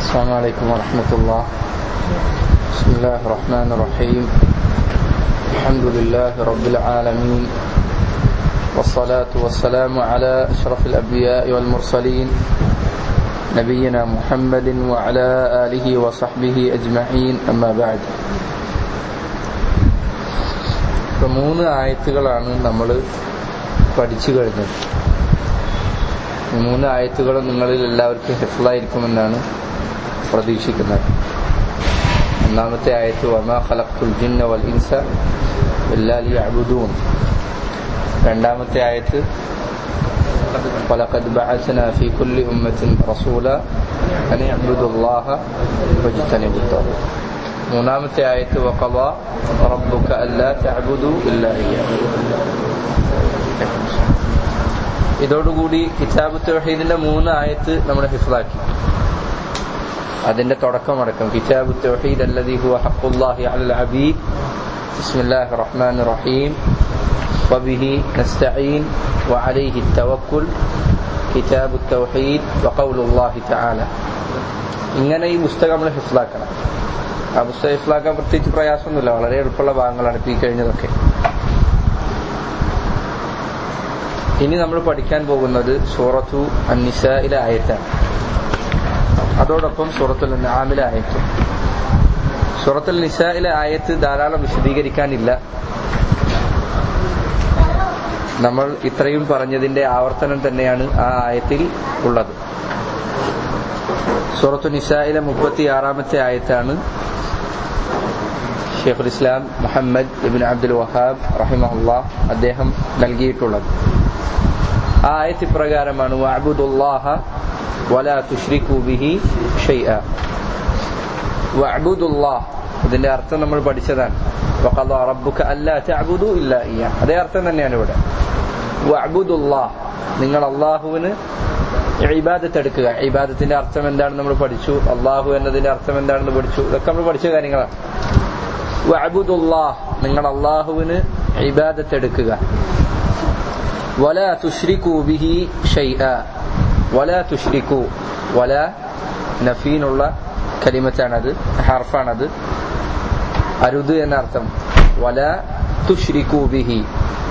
السلام عليكم ورحمة الله بسم الله الرحمن الرحيم الحمد لله رب العالمين والصلاة والسلام على أشرف الأنبياء والمرسلين نبينا محمد وعلى آله وصحبه أجمعين أما بعد ഇപ്പൊ മൂന്ന് ആയത്തുകളാണ് നമ്മൾ പഠിച്ചു കഴിഞ്ഞത് ഈ മൂന്ന് ആയത്തുകളും നിങ്ങളിൽ എല്ലാവർക്കും ഹിഫ്ലായിരിക്കുമെന്നാണ് പ്രതീക്ഷിക്കുന്നത് ഒന്നാമത്തെ ആയത്ത് വമാ ഖലഖ്തുൽ ജിന്ന വൽ ഇൻസ ഇല്ലാ ലിയഅ്ബുദൂൻ രണ്ടാമത്തെ ആയത്ത് ولقد بعثنا في كل أمة رسولا أن يعبدوا الله واجتنبوا الطاغوت മൂന്നാമത്തെ ആയത്ത് വഖള റബ്ബുക അല്ലാ തഅബുദു ഇല്ലാ ഇയ്യാഹു ഇതോടുകൂടി കിതാബ് തൗഹീദിന്റെ മൂന്ന് ആയത്ത് നമ്മൾ ഹിഫ്ലാക്കി അതിന്റെ തുടക്കമടക്കം കിതാബ് തൗഹീദ് അല്ലദീ ഹുവ ഹഖ്ഖുല്ലാഹി അലൽ അബീദ് ബിസ്മില്ലാഹിർ റഹ്മാനിർ റഹീം وبه نستعين وعليه التوكل كتاب التوحيد وقول الله تعالى ഇങ്ങനെ ഈ പുസ്തകം നമ്മൾ ഹിഫ്ലാക്കണം ആ പുസ്തകം ഹിഫ്ലാക്കാൻ പ്രത്യേകിച്ച് പ്രയാസമൊന്നുമില്ല വളരെ എളുപ്പമുള്ള ഭാഗങ്ങളാണ് ഇപ്പൊ ഈ കഴിഞ്ഞതൊക്കെ ഇനി നമ്മൾ പഠിക്കാൻ പോകുന്നത് സൂറത്തു അന്നിസയിലെ ആയത്താണ് അതോടൊപ്പം സൂറത്തുൽ ആമിലെ ആയത്തും സൂറത്തുൽ നിസയിലെ ആയത്ത് ധാരാളം വിശദീകരിക്കാനില്ല നമ്മൾ ഇത്രയും പറഞ്ഞതിന്റെ ആവർത്തനം തന്നെയാണ് ആ ആയത്തിൽ ഉള്ളത് സൂറത്തു നിസയിലെ മുപ്പത്തി ആറാമത്തെ ആയത്താണ് ഷെയ്ഖുൽ ഇസ്ലാം മുഹമ്മദ് ഇബിൻ അബ്ദുൽ വഹാബ് റഹിമഹുല്ല അദ്ദേഹം നൽകിയിട്ടുള്ളത് ആ ആയത്ത് പ്രകാരമാണ് വഅബുദുല്ലാഹ വലാ തുശ്രികു ബിഹി ഷൈഅ വഅബുദുല്ലാഹ് ഇതിന്റെ അർത്ഥം നമ്മൾ പഠിച്ചതാണ് വഖദ റബ്ബുക അല്ലാ തഅബുദു ഇല്ലാ ഇയ്യാ അതേ അർത്ഥം തന്നെയാണ് ഇവിടെ വഅബുദുല്ലാഹ് നിങ്ങൾ അള്ളാഹുവിന് ഇബാദത്ത് എടുക്കുക ഇബാദത്തിന്റെ അർത്ഥം എന്താണെന്ന് നമ്മൾ പഠിച്ചു അള്ളാഹു എന്നതിന്റെ അർത്ഥം എന്താണെന്ന് പഠിച്ചു ഇതൊക്കെ നമ്മൾ പഠിച്ച കാര്യങ്ങളാണ് വഅബുദുല്ലാഹ് നിങ്ങൾ അള്ളാഹുവിന് ഇബാദത്ത് എടുക്കുക വല തുഷ്രിക്കു ബിഹി ഷൈഅ വല തുഷ്രിക്കു വല നഫീനുള്ള കലിമത്താണത് ഹർഫാണത് അരുത് എന്ന അർത്ഥം വല തുഷ്രിക്കു ബിഹി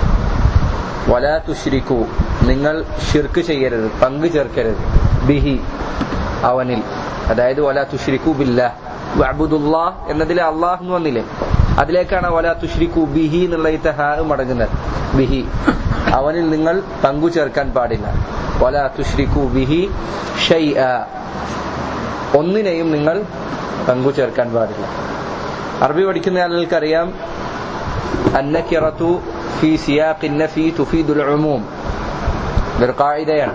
വല തുഷ്രിക്കു നിങ്ങൾ ഷിർക്ക് ചെയ്യരുത് പങ്കു ചേർക്കരുത് ബിഹി അവനിൽ അതായത് വല തുഷ്രിക്കു ബില്ല വഅബുദുല്ലാ എന്നതിലെ അള്ളാഹ് എന്ന് വന്നില്ലേ അതിലേക്കാണ് വല തുഷ്രിക്കു ബിഹി എന്നുള്ള ഈ തഹാ മടങ്ങുന്നത് ബിഹി അവനിൽ നിങ്ങൾ പങ്കു ചേർക്കാൻ പാടില്ല വല തുഷ്രിക്കു ബിഹി ഷൈഅ ഒന്നിനെയും നിങ്ങൾ പങ്കു ചേർക്കാൻ പാടില്ല അറബി പഠിക്കുന്ന ആളുകൾക്കറിയാം അന്നക്കിറത്തു ഫി സിയാഖിൻ നഫി തുഫീദുൽ ഉമൂം ഇതൊരു ഖായിദയാണ്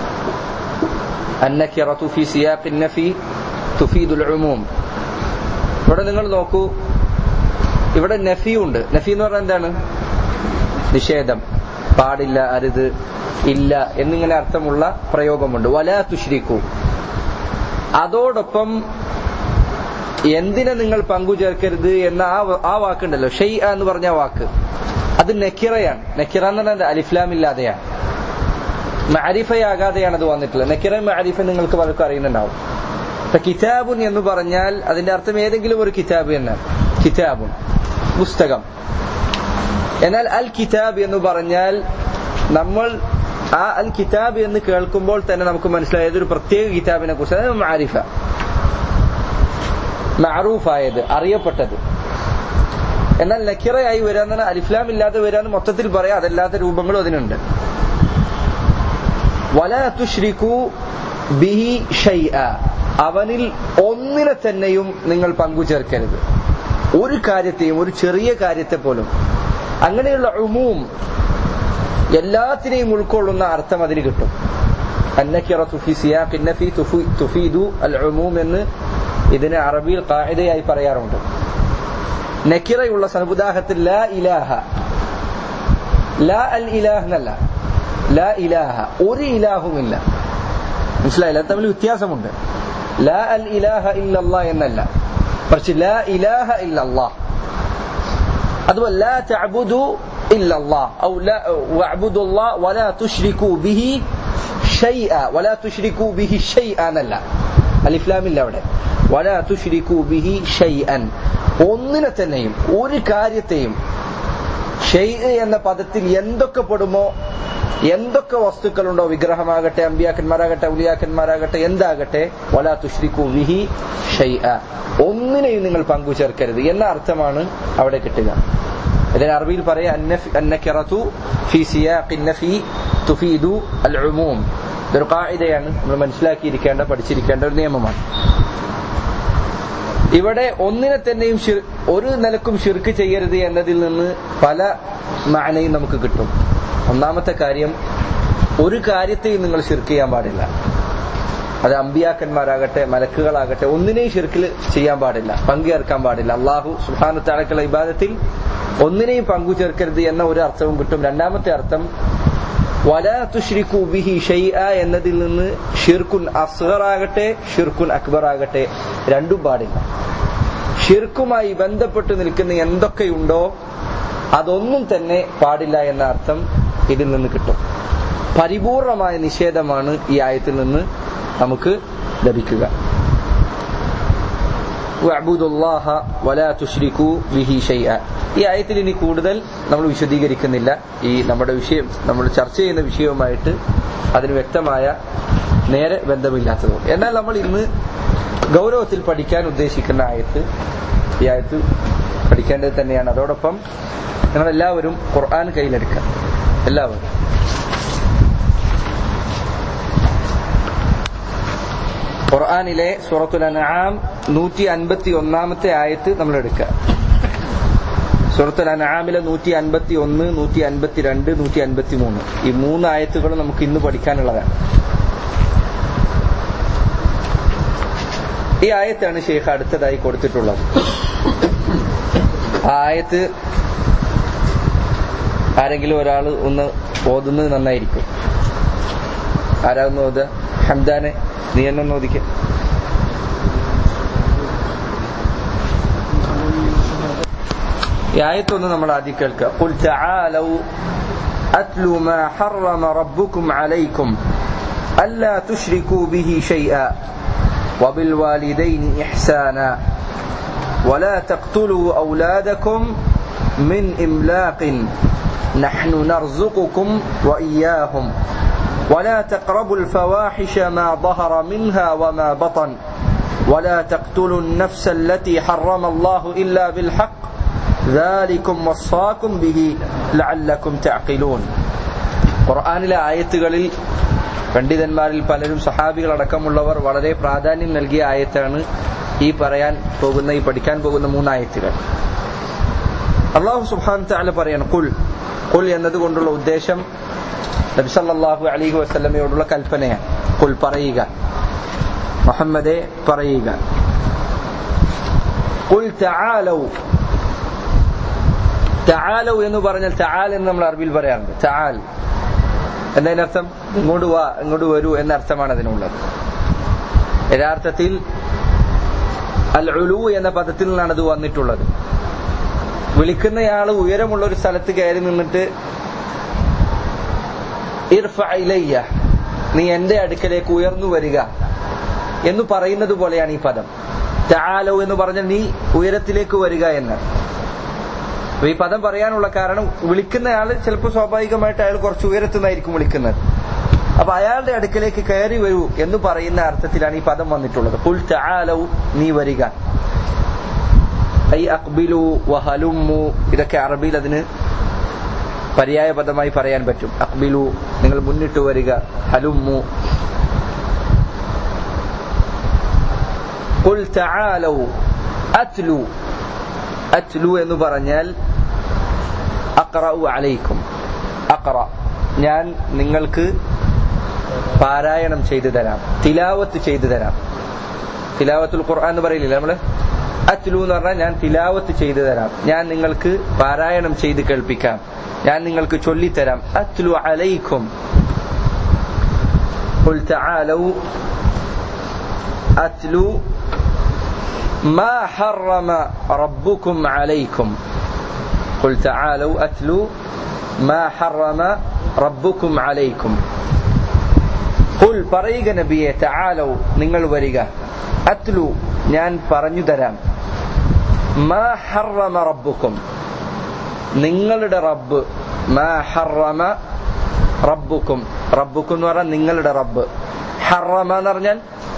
അന്നക്കിറത്തു ഫി സിയാഖിൻ നഫി തുഫീദുൽ ഉമൂം ഇവിടെ നിങ്ങൾ നോക്കൂ ഇവിടെ നഫി ഉണ്ട് നഫി എന്ന് പറഞ്ഞാൽ എന്താണ് നിഷേധം പാടില്ല അരുത് ഇല്ല എന്നിങ്ങനെ അർത്ഥമുള്ള പ്രയോഗമുണ്ട് വല തുഷ്രിക്കു അതോടൊപ്പം എന്തിനെ നിങ്ങൾ പങ്കു ചേർക്കരുത് എന്ന ആ ആ വാക്കുണ്ടല്ലോ ഷെയ് എന്ന് പറഞ്ഞ വാക്ക് അത് നെക്കിറയാണ് നെക്കിറ എന്ന് പറഞ്ഞാൽ അലിഫ്ലാമില്ലാതെയാണ് മാരിഫയാകാതെയാണ് അത് വന്നിട്ടുള്ളത് നെക്കിറ മാരിഫ നിങ്ങൾക്ക് പലർക്കും അറിയുന്നുണ്ടാവും ഇപ്പൊ കിതാബുൻ എന്ന് പറഞ്ഞാൽ അതിന്റെ അർത്ഥം ഏതെങ്കിലും ഒരു കിതാബ് എന്നാണ് കിതാബുൻ പുസ്തകം എന്നാൽ അൽ കിതാബ് എന്ന് പറഞ്ഞാൽ നമ്മൾ ആ അൽ കിതാബ് എന്ന് കേൾക്കുമ്പോൾ തന്നെ നമുക്ക് മനസ്സിലായത് ഒരു പ്രത്യേക കിതാബിനെ കുറിച്ച് അതായത് മാരിഫ മഅറൂഫായത് അറിയപ്പെട്ടത് എന്നാൽ നക്കിറയായി വരാന്ന് അലിഫ്ലാം ഇല്ലാതെ വരാന്ന് മൊത്തത്തിൽ പറയാം അതല്ലാത്ത രൂപങ്ങളും അതിനുണ്ട് വല തുഷ്രിക്കു ബിഹി ഷൈഅ അവനിൽ ഒന്നിനെ തന്നെയും നിങ്ങൾ പങ്കു ചേർക്കരുത് ഒരു കാര്യത്തെയും ഒരു ചെറിയ കാര്യത്തെ പോലും അങ്ങനെയുള്ള ഉമൂം എല്ലാത്തിനെയും ഉൾക്കൊള്ളുന്ന അർത്ഥം അതിന് കിട്ടും എന്ന് ഇതിനെ അറബിയിൽ കായികയായി പറയാറുണ്ട് നക്കിറയുള്ള സമുദാഹത്തിൽ ലാ ഇലാഹ ലാ അൽ ഇലാഹ് എന്നല്ല ലാ ഇലാഹ ഒരു ഇലാഹുമില്ല മനസ്സിലായില്ല തമ്മിൽ വ്യത്യാസമുണ്ട് ലാ അൽ ഇലാഹ ഇല്ലല്ലാ എന്നല്ല പക്ഷെ ലാ ഇലാഹ ഇല്ലല്ലാ അതുപോലെ ലാ തഅബുദു ഇല്ലല്ലാ ഔ ലാ വഅബുദു അല്ലാഹ് വലാ തുശ്രികൂ ബിഹി ഷൈഅ വലാ തുശ്രികൂ ബിഹി ഷൈഅ എന്നല്ല അലിഫ്ലാമില്ല അവിടെ വലാ തുശ്രിക്കു ബിഹി ഷൈഅൻ ഒന്നിനെ തന്നെയും ഒരു കാര്യത്തെയും ഷെയ് എന്ന പദത്തിൽ എന്തൊക്കെ പെടുമോ എന്തൊക്കെ വസ്തുക്കളുണ്ടോ വിഗ്രഹമാകട്ടെ അമ്പിയാക്കന്മാരാകട്ടെ ഉലിയാക്കന്മാരാകട്ടെ എന്താകട്ടെ വലാ തുശ്രിക്കു വിഹി ഷൈഅ ഒന്നിനെയും നിങ്ങൾ പങ്കു ചേർക്കരുത് എന്ന അർത്ഥമാണ് അവിടെ കിട്ടുക ഇതിന് അറബിയിൽ പറയാ അന്നക്കിറതു ഫി സിയാഖി നഫി തുഫീദു അൽ ഉമൂം ഇതൊരു കായികയാണ് നമ്മൾ മനസ്സിലാക്കിയിരിക്കേണ്ട പഠിച്ചിരിക്കേണ്ട ഒരു നിയമമാണ് ഇവിടെ ഒന്നിനെ തന്നെയും ഒരു നിലക്കും ഷിർക്ക് ചെയ്യരുത് എന്നതിൽ നിന്ന് പല മാനയും നമുക്ക് കിട്ടും ഒന്നാമത്തെ കാര്യം ഒരു കാര്യത്തെയും നിങ്ങൾ ഷിർക്ക് ചെയ്യാൻ പാടില്ല അത് അമ്പിയാക്കന്മാരാകട്ടെ മലക്കുകളാകട്ടെ ഒന്നിനെയും ഷിർക്കിൽ ചെയ്യാൻ പാടില്ല പങ്കുചേർക്കാൻ പാടില്ല അള്ളാഹു സുഹാനത്താഴക്കുള്ള ഇബാദത്തിൽ ഒന്നിനെയും പങ്കു ചേർക്കരുത് എന്ന ഒരു അർത്ഥവും കിട്ടും രണ്ടാമത്തെ അർത്ഥം വലാ തുഷ്രിക്കു ബിഹി ഷൈഅ എന്നതിൽ നിന്ന് ഷിർക്കുൻ അസ്ഗർ ആകട്ടെ ഷിർക്കുൻ അക്ബർ ആകട്ടെ രണ്ടും പാടില്ല ഷിർക്കുമായി ബന്ധപ്പെട്ട് നിൽക്കുന്ന എന്തൊക്കെയുണ്ടോ അതൊന്നും തന്നെ പാടില്ല എന്ന അർത്ഥം ഇതിൽ നിന്ന് കിട്ടും പരിപൂർണമായ നിഷേധമാണ് ഈ ആയത്തിൽ നിന്ന് നമുക്ക് ലഭിക്കുക ഈ ആയത്തിൽ ഇനി കൂടുതൽ നമ്മൾ വിശദീകരിക്കുന്നില്ല ഈ നമ്മുടെ വിഷയം നമ്മൾ ചർച്ച ചെയ്യുന്ന വിഷയവുമായിട്ട് അതിന് വ്യക്തമായ നേരെ ബന്ധമില്ലാത്തത് എന്നാൽ നമ്മൾ ഇന്ന് ഗൗരവത്തിൽ പഠിക്കാൻ ഉദ്ദേശിക്കുന്ന ആയത്ത് ഈ ആയത്ത് പഠിക്കേണ്ടത് തന്നെയാണ് അതോടൊപ്പം നിങ്ങൾ എല്ലാവരും ഖുർആൻ കയ്യിലെടുക്കുക എല്ലാവരും ഖുർആാനിലെ സൂറത്തുൽ അൻആം നൂറ്റി അൻപത്തി ഒന്നാമത്തെ ആയത്ത് നമ്മൾ എടുക്കുക സൂറത്തുൽ അൻആമിലെ നൂറ്റി അൻപത്തി ഒന്ന് നൂറ്റി അൻപത്തി രണ്ട് നൂറ്റി അൻപത്തി മൂന്ന് ഈ മൂന്ന് ആയത്തുകളും നമുക്ക് ഇന്ന് പഠിക്കാനുള്ളതാണ് ഈ ആയത്താണ് ഷെയ്ഖ് അടുത്തതായി കൊടുത്തിട്ടുള്ളത് ആ ആയത്ത് ആരെങ്കിലും ഒരാൾ ഒന്ന് ഓതുന്നത് നന്നായിരിക്കും ആരാ ഒന്ന് ഓതുക ഹംദാനെ നീ എന്നെ ഒന്ന് ഓദിക്ക ഈ ആയത്തൊന്ന് നമ്മൾ ആദ്യം കേൾക്കുക قل تعالوا أتل ما حرم ربكم عليكم ألا تشركوا به شيئا وبالوالدين إحسانا ولا تقتلوا أولادكم من إملاق نحن نرزقكم وإياهم ولا تقربوا الفواحش ما ظهر منها وما بطن ولا تقتلوا النفس التي حرم الله إلا بالحق ذلكم وصاكم به لعلكم تعقلون ഖുർആാനിലെ ആയത്തുകളിൽ പണ്ഡിതന്മാരിൽ പലരും സഹാബികളടക്കമുള്ളവർ വളരെ പ്രാധാന്യം നൽകിയ ആയത്താണ് ഈ പറയാൻ പോകുന്ന ഈ പഠിക്കാൻ പോകുന്ന മൂന്നായത്തുകൾ അള്ളാഹു സുബാൻ താല പറയണം കുൽ കുൽ എന്നതുകൊണ്ടുള്ള ഉദ്ദേശം നബിസല്ലാഹു അലൈഹി വസ്ലമയോടുള്ള കൽപ്പനയാണ് കുൽ പറയുക മുഹമ്മദെ പറയുക കുൽ തആലൗ തആലൗ എന്ന് പറഞ്ഞാൽ തആൽ എന്ന് നമ്മൾ അറബിയിൽ പറയാറുണ്ട് തആൽ എന്നതിനർത്ഥം ഇങ്ങോട്ട് വാ ഇങ്ങോട്ട് വരൂ എന്ന അർത്ഥമാണ് അതിനുള്ളത് യഥാർത്ഥത്തിൽ അൽ ഉലു എന്ന പദത്തിൽ നിന്നാണ് അത് വന്നിട്ടുള്ളത് വിളിക്കുന്നയാള് ഉയരമുള്ള ഒരു സ്ഥലത്ത് കയറി നിന്നിട്ട് ഇർഫ ഇലയ്യ നീ എന്റെ അടുക്കലേക്ക് ഉയർന്നു വരിക എന്ന് പറയുന്നത് പോലെയാണ് ഈ പദം താലോ എന്ന് പറഞ്ഞാൽ നീ ഉയരത്തിലേക്ക് വരിക എന്ന് ഈ പദം പറയാനുള്ള കാരണം വിളിക്കുന്നയാള് ചിലപ്പോൾ സ്വാഭാവികമായിട്ട് അയാൾ കുറച്ച് ഉയരത്തുനിന്നായിരിക്കും വിളിക്കുന്നത് അപ്പൊ അയാളുടെ അടുക്കലേക്ക് കയറി വരൂ എന്ന് പറയുന്ന അർത്ഥത്തിലാണ് ഈ പദം വന്നിട്ടുള്ളത് കുൽ താലോ നീ വരിക ഐ അക്ബിലു വഹലുമു ഇതൊക്കെ അറബിയിൽ അതിന് പര്യായ പദമായി പറയാൻ പറ്റും അക്ബിലു നിങ്ങൾ മുന്നിട്ട് വരിക ഹലുമു قل تعالوا أتلو أتلو എന്ന് പറഞ്ഞാൽ അഖറഉ അലൈക്കും അഖറ ഞാൻ നിങ്ങൾക്ക് പാരായണം ചെയ്തു തരാം തിലാവത്ത് ചെയ്തു തരാം തിലാവത്തുൽ ഖുർആൻ എന്ന് പറയില്ലേ നമ്മള് അത്ലു എന്ന് പറഞ്ഞാൽ ഞാൻ തിലാവത്ത് ചെയ്തു തരാം ഞാൻ നിങ്ങൾക്ക് പാരായണം ചെയ്ത് കേൾപ്പിക്കാം ഞാൻ നിങ്ങൾക്ക് ചൊല്ലിത്തരാം അത്ലു അലൈക്കും قل تعالوا أتلو ما حرم ربكم عليكم قل تعالوا أتلو ما حرم ربكم عليكم قل പറയുക നബിയെ تعالوا നിങ്ങൾ വരിക അത്ലു ഞാൻ പറഞ്ഞു തരാം മാ ഹറമ റബ്ബുക്കും നിങ്ങളുടെ റബ്ബ് മാ ഹറമ റബ്ബുക്കും റബ്ബുക്കും എന്ന് പറഞ്ഞാൽ നിങ്ങളുടെ റബ്ബ് ഹറമ എന്ന് പറഞ്ഞാൽ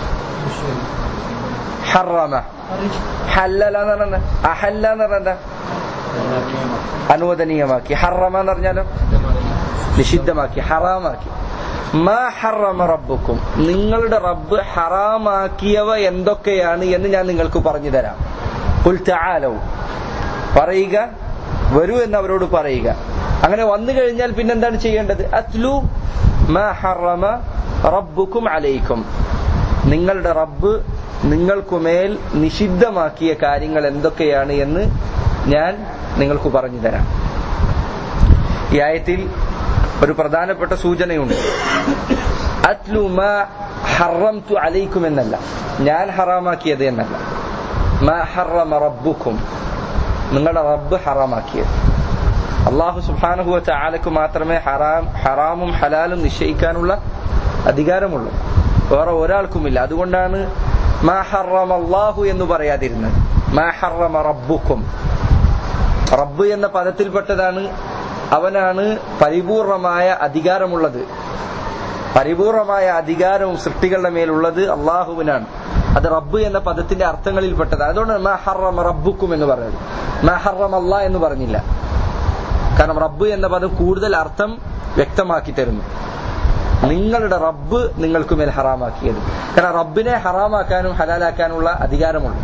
ഹറമ ഹല്ലല എന്ന് പറഞ്ഞാൽ അഹല്ല എന്ന് പറഞ്ഞാൽ അനുവദനീയമാക്കി ഹറമ എന്ന് പറഞ്ഞാലോ നിഷിദ്ധമാക്കി ഹറാമാക്കി മാ ഹറമ റബ്ബുക്കും നിങ്ങളുടെ റബ്ബ് ഹറാമാക്കിയവ എന്തൊക്കെയാണ് എന്ന് ഞാൻ നിങ്ങൾക്ക് പറഞ്ഞു തരാം ഉൽ തആലൗ പറയുക വരൂ എന്ന് അവരോട് പറയുക അങ്ങനെ വന്നു കഴിഞ്ഞാൽ പിന്നെന്താണ് ചെയ്യേണ്ടത് അത്ലു മാ ഹറമ റബ്ബുക്കും അലൈക്കും നിങ്ങളുടെ റബ്ബ് നിങ്ങൾക്കുമേൽ നിഷിദ്ധമാക്കിയ കാര്യങ്ങൾ എന്തൊക്കെയാണ് എന്ന് ഞാൻ നിങ്ങൾക്ക് പറഞ്ഞു തരാം ഈ ആയത്തിൽ ഒരു പ്രധാനപ്പെട്ട സൂചനയുണ്ട് അത്ലു മാ ഹറംതു അലൈക്കും എന്നല്ല ഞാൻ ഹറാമാക്കിയത് എന്നല്ല മാ ഹറമ റബ്ബുക്കും നിങ്ങളുടെ റബ്ബ് ഹറാമാക്കിയത് അള്ളാഹു സുബാനുഹുവ ചാലക്ക് മാത്രമേ ഹറാം ഹറാമും ഹലാലും നിശ്ചയിക്കാനുള്ള അധികാരമുള്ളൂ വേറെ ഒരാൾക്കുമില്ല അതുകൊണ്ടാണ് മാ ഹറമ അള്ളാഹു എന്ന് പറയാതിരുന്നത് മാ ഹറമ റബ്ബുക്കും റബ്ബ് എന്ന പദത്തിൽപ്പെട്ടതാണ് അവനാണ് പരിപൂർണമായ അധികാരമുള്ളത് പരിപൂർണമായ അധികാരവും സൃഷ്ടികളുടെ മേലുള്ളത് അള്ളാഹുവിനാണ് അത് റബ്ബ് എന്ന പദത്തിന്റെ അർത്ഥങ്ങളിൽപ്പെട്ടത് അതുകൊണ്ട് മഹറം റബ്ബുക്കും എന്ന് പറയുന്നത് മഹറം അല്ലാ എന്ന് പറഞ്ഞില്ല കാരണം റബ്ബ് എന്ന പദം കൂടുതൽ അർത്ഥം വ്യക്തമാക്കി തരുന്നു നിങ്ങളുടെ റബ്ബ് നിങ്ങൾക്ക് മേൽ ഹറാമാക്കിയത് കാരണം റബ്ബിനെ ഹറാമാക്കാനും ഹലാലാക്കാനുള്ള അധികാരമുണ്ട്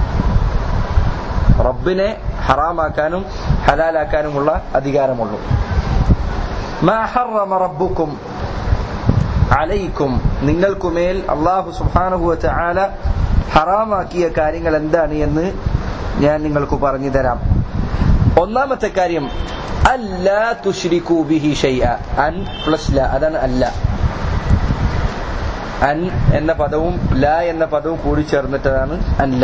റബ്ബിനെ ഹറാമാക്കാനും ഹലാലാക്കാനുമുള്ള അധികാരമുള്ളൂ മാ ഹറമ റബ്ബുക്കും അലൈക്കും നിങ്ങൾക്കുമേൽ അള്ളാഹു സുബാനുഭവ ആല ഹറാമാക്കിയ കാര്യങ്ങൾ എന്താണ് എന്ന് ഞാൻ നിങ്ങൾക്ക് പറഞ്ഞു തരാം ഒന്നാമത്തെ കാര്യം അല്ല തുഷ്രിക്കു ബിഹി ഷൈഅ അൻ പ്ലസ് ല അതാണ് അല്ല അൻ എന്ന പദവും ല എന്ന പദവും കൂടി ചേർന്നിട്ടതാണ് അല്ല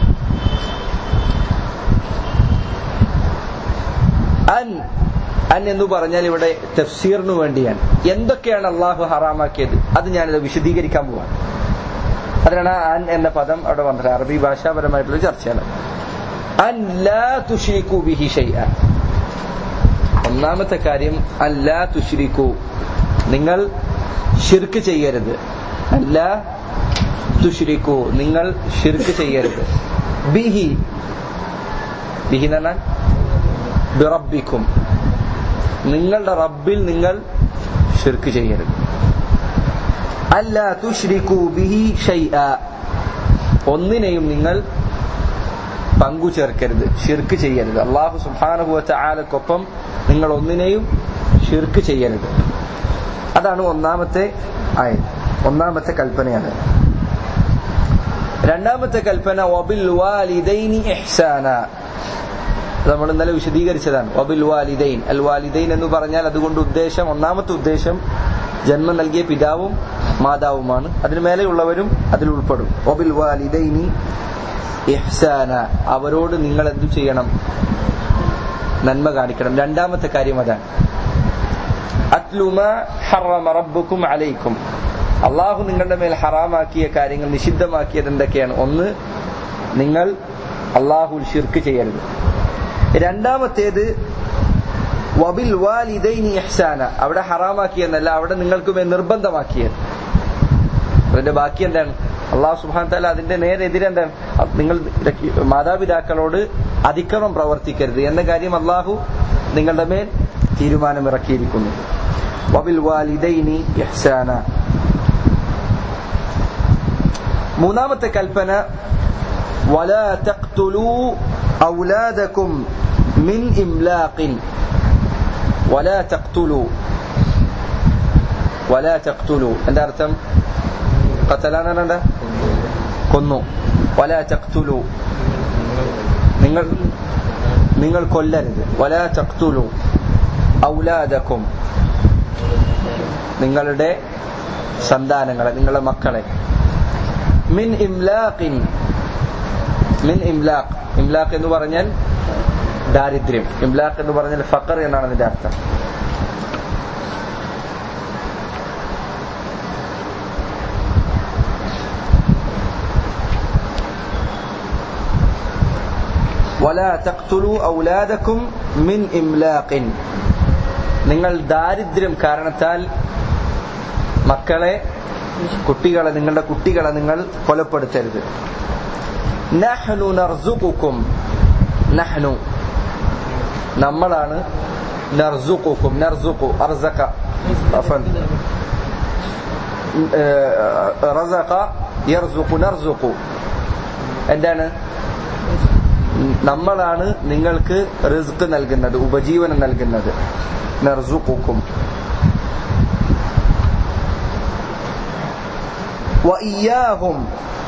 അൻ അൻ എന്ന് പറഞ്ഞാൽ ഇവിടെ തഫ്സീറിന് വേണ്ടിയാണ് എന്തൊക്കെയാണ് അള്ളാഹു ഹറാമാക്കിയത് അത് ഞാനിത് വിശദീകരിക്കാൻ പോവാണ് അതിനാണ് അൻ എന്ന പദം അവിടെ വന്നത് അറബി ഭാഷാപരമായിട്ടുള്ള ചർച്ചയാണ് അൻ ലാ തുഷ്രിക്കു ബിഹി ഷൈഅ ഒന്നാമത്തെ കാര്യം അല്ലാ തുഷ്രിക്കു നിങ്ങൾ ഷിർക്ക് ചെയ്യരുത് അല്ല തുഷ്രിക്കു നിങ്ങൾ ഷിർക്ക് ചെയ്യരുത് ബിഹി ബിഹി എന്ന് പറഞ്ഞാൽ ബിറബിക്കും നിങ്ങളുടെ റബ്ബിൽ നിങ്ങൾ ഷിർക്ക് ചെയ്യരുത് അല്ല തുഷ്രിക്കു ബിഹി ഷൈഅ ഒന്നിനെയും നിങ്ങൾ പങ്കു ചേർക്കരുത് ഷിർക്ക് ചെയ്യരുത് അള്ളാഹു സുബാനുഭവച്ച ആലക്കൊപ്പം നിങ്ങൾ ഒന്നിനെയും ഷിർക്ക് ചെയ്യരുത് അതാണ് ഒന്നാമത്തെ ആയത് ഒന്നാമത്തെ കൽപ്പനയാണ് രണ്ടാമത്തെ കൽപ്പന വബിൽ വാലിദൈനി ഇഹ്സാന നമ്മൾ ഇന്നലെ വിശദീകരിച്ചതാണ് വബിൽ വാലിദൈൻ അൽ വാലിദൈൻ എന്ന് പറഞ്ഞാൽ അതുകൊണ്ട് ഉദ്ദേശം ഒന്നാമത്തെ ഉദ്ദേശം ജന്മം നൽകിയ പിതാവും മാതാവുമാണ് അതിനു മേലെയുള്ളവരും അതിൽ ഉൾപ്പെടും വബിൽ വാലിദൈനി ഇഹ്സാന അവരോട് നിങ്ങൾ എന്തു ചെയ്യണം നന്മ കാണിക്കണം രണ്ടാമത്തെ കാര്യം അതാണ് അത്ലുമ ഹറമ റബ്ബുക്കും അലൈക്കും അള്ളാഹു നിങ്ങളുടെ മേൽ ഹറാമാക്കിയ കാര്യങ്ങൾ നിഷിദ്ധമാക്കിയത് എന്തൊക്കെയാണ് ഒന്ന് നിങ്ങൾ അള്ളാഹു ഷിർക്ക് ചെയ്യരുത് രണ്ടാമത്തേത് വബിൽ വാലിദൈനി ഇഹ്സാന അവിടെ ഹറാമാക്കിയെന്നല്ല അവിടെ നിങ്ങൾക്ക് മേൽ നിർബന്ധമാക്കിയത് അതിന്റെ ബാക്കി എന്താണ് അള്ളാഹു സുബാൻ താല അതിന്റെ നേരെതിരെന്താണ് നിങ്ങൾ മാതാപിതാക്കളോട് അതിക്രമം പ്രവർത്തിക്കരുത് എന്ന കാര്യം അള്ളാഹു നിങ്ങളുടെ മേൽ തീരുമാനമിറക്കിയിരിക്കുന്നു വബിൽ വാലിദൈനി ഇഹ്സാന മൂന്നാമത്തെ കൽപ്പന ولا تقتلوا أولادكم من إملاق ولا تقتلوا ولا تقتلوا എന്താ അർത്ഥം കത്തലാണെന്നുണ്ട് കൊന്നു വല തക്തുലു നിങ്ങൾ നിങ്ങൾ കൊല്ലരുത് വല തക്തുലു ഔലാദക്കും നിങ്ങളുടെ സന്താനങ്ങളെ നിങ്ങളുടെ മക്കളെ മിൻ ഇംലാഖിൻ മിൻ ഇംലാഖ് ഇംലാഖ് എന്ന് പറഞ്ഞാൽ ദാരിദ്ര്യം ഇംലാഖ് എന്ന് പറഞ്ഞാൽ ഫക്കർ എന്നാണ് അതിന്റെ അർത്ഥം ولا تقتلوا أولادكم من إملاق നിങ്ങൾ ദാരിദ്ര്യം കാരണത്താൽ മക്കളെ കുട്ടികളെ നിങ്ങളുടെ കുട്ടികളെ നിങ്ങൾ കൊലപ്പെടുത്തരുത് നഹ്നു നർസുഖുക്കും നഹ്നു നമ്മളാണ് നർസുഖുക്കും നർസുഖു അർസഖ അഫൻ റസഖ യർസുഖു നർസുഖു എന്താണ് നമ്മളാണ് നിങ്ങൾക്ക് റിസ്ക് നൽകുന്നത് ഉപജീവനം നൽകുന്നത് നർസുഖുക്കും വഇയ്യാഹും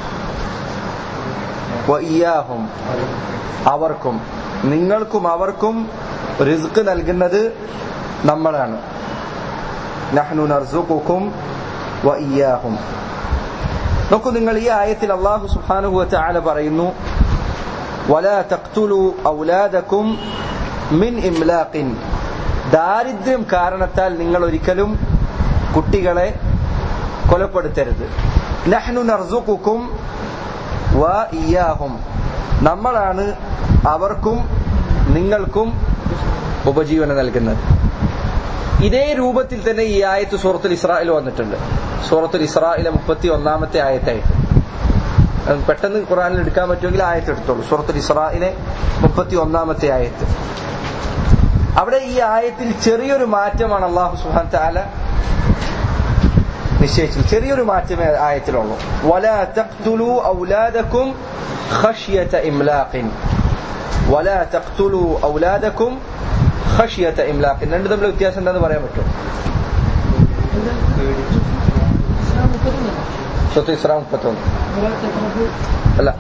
വഇയ്യാഹും അവർക്കും നിങ്ങൾക്കും അവർക്കും റിസ്ക് നൽകുന്നത് നമ്മളാണ് നഹ്നു നർസുഖുക്കും വഇയ്യാഹും നോക്കൂ നിങ്ങൾ ഈ ആയത്തിൽ അള്ളാഹു സുബ്ഹാനഹു വതആല പറയുന്നു വലാ തഖ്തുലു ഔലാദക്കും മിൻ ഇംലാഖിൻ ദാരിദ്ര്യം കാരണത്താൽ നിങ്ങൾ ഒരിക്കലും കുട്ടികളെ കൊലപ്പെടുത്തരുത് നഹ്നു നർസുഖുക്കും വ ഇയാഹും നമ്മളാണ് അവർക്കും നിങ്ങൾക്കും ഉപജീവനം നൽകുന്നത് ഇതേ രൂപത്തിൽ തന്നെ ഈ ആയത്ത് സൂറത്തുൽ ഇസ്രായേൽ വന്നിട്ടുണ്ട് സൂറത്തുൽ ഇസ്രായേലെ മുപ്പത്തി ഒന്നാമത്തെ ആയത്തായിട്ട് അത് പെട്ടെന്ന് ഖുറാനിൽ എടുക്കാൻ പറ്റുമെങ്കിൽ ആയത്ത് എടുത്തോളൂ സൂറത്തുൽ ഇസ്രായേലെ മുപ്പത്തി ഒന്നാമത്തെ ആയത്ത് അവിടെ ഈ ആയത്തിൽ ചെറിയൊരു മാറ്റമാണ് അള്ളാഹു സുഹാൻ താല നിശ്ചയിച്ചത് ചെറിയൊരു മാറ്റമേ ആയത്തിലുള്ളൂ വല തഖ്തുലു ഔലാദക്കും ഖശ്യത ഇംലാഖിൻ വല തഖ്തുലു ഔലാദക്കും ഖശ്യത ഇംലാഖിൻ രണ്ട് തമ്മിൽ വ്യത്യാസം എന്താണെന്ന് പറയാൻ പറ്റുമോ സ്വത്ത് ഇസ്രാ മുപ്പത്തൊന്ന് അല്ല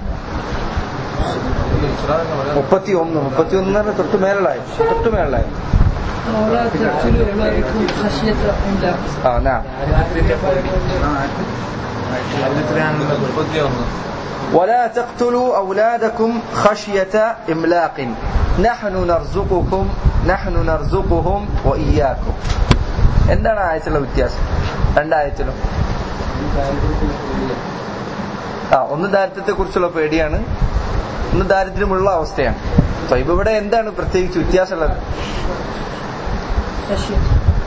മുപ്പത്തി ഒന്ന് മുപ്പത്തി ഒന്ന് തൊട്ട് മേലായി തൊട്ട് മേലായി ولا تقتلوا أولادكم خشية إملاق ആ നാ ولا تقتلوا أولادكم خشية إملاق نحن نرزقكم نحن نرزقهم وإياكم എന്താണ് ആയത്തിലുള്ള വ്യത്യാസം രണ്ടായത്തിലും ആ ഒന്ന് ദാരിദ്ര്യത്തെ കുറിച്ചുള്ള പേടിയാണ് ഒന്ന് ദാരിദ്ര്യമുള്ള അവസ്ഥയാണ് അപ്പൊ ഇവിടെ എന്താണ് പ്രത്യേകിച്ച് വ്യത്യാസമുള്ളത് خشية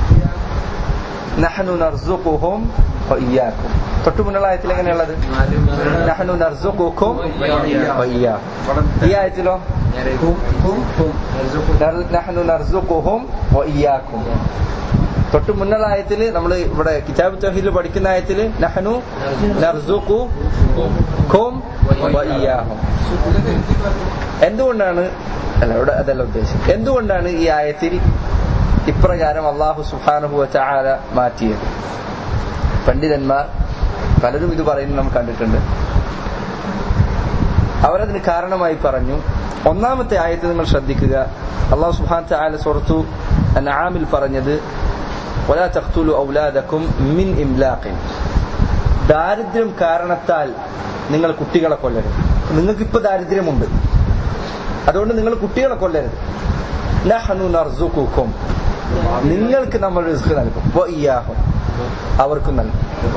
നഹനു നർസുഖുഹും വഇയ്യാക്കും തൊട്ടു മുന്നുള്ള ആയത്തിൽ എങ്ങനെയുള്ളത് നഹനു നർസുഖുക്കും വഇയ്യാക്കും ഈ ആയത്തിലോ നർ- നഹ്നു നർസുഖുഹും വഇയ്യാക്കും തൊട്ടു മുന്നുള്ള ആയത്തിൽ നമ്മൾ ഇവിടെ കിതാബ് തഹീൽ പഠിക്കുന്ന ആയത്തിൽ നഹനു നർസുഖുക്കും വഇയ്യാഹും എന്തുകൊണ്ടാണ് അല്ല ഇവിടെ അതല്ല ഉദ്ദേശം എന്തുകൊണ്ടാണ് ഈ ആയത്തിൽ ഇപ്രകാരം അള്ളാഹു സുഹാനുഹു ചാല മാറ്റിയത് പണ്ഡിതന്മാർ പലരും ഇത് പറയുന്നത് നമ്മൾ കണ്ടിട്ടുണ്ട് അവരതിന് കാരണമായി പറഞ്ഞു ഒന്നാമത്തെ ആയത്ത് നിങ്ങൾ ശ്രദ്ധിക്കുക അള്ളാഹു സുഹാൻ ചാല സുറത്തു അനാമിൽ പറഞ്ഞത് ولا تقتلوا أولادكم من إملاق ദാരിദ്ര്യം കാരണത്താൽ നിങ്ങൾ കുട്ടികളെ കൊല്ലരുത് നിങ്ങൾക്ക് ഇപ്പൊ ദാരിദ്ര്യമുണ്ട് അതുകൊണ്ട് നിങ്ങൾ കുട്ടികളെ കൊല്ലരുത് നഹ്നു നർസുഖുക്കും നിങ്ങൾക്ക് നമ്മൾ റിസ്ക് നൽകും വ ഇയ്യാഹും അവർക്കും നൽകും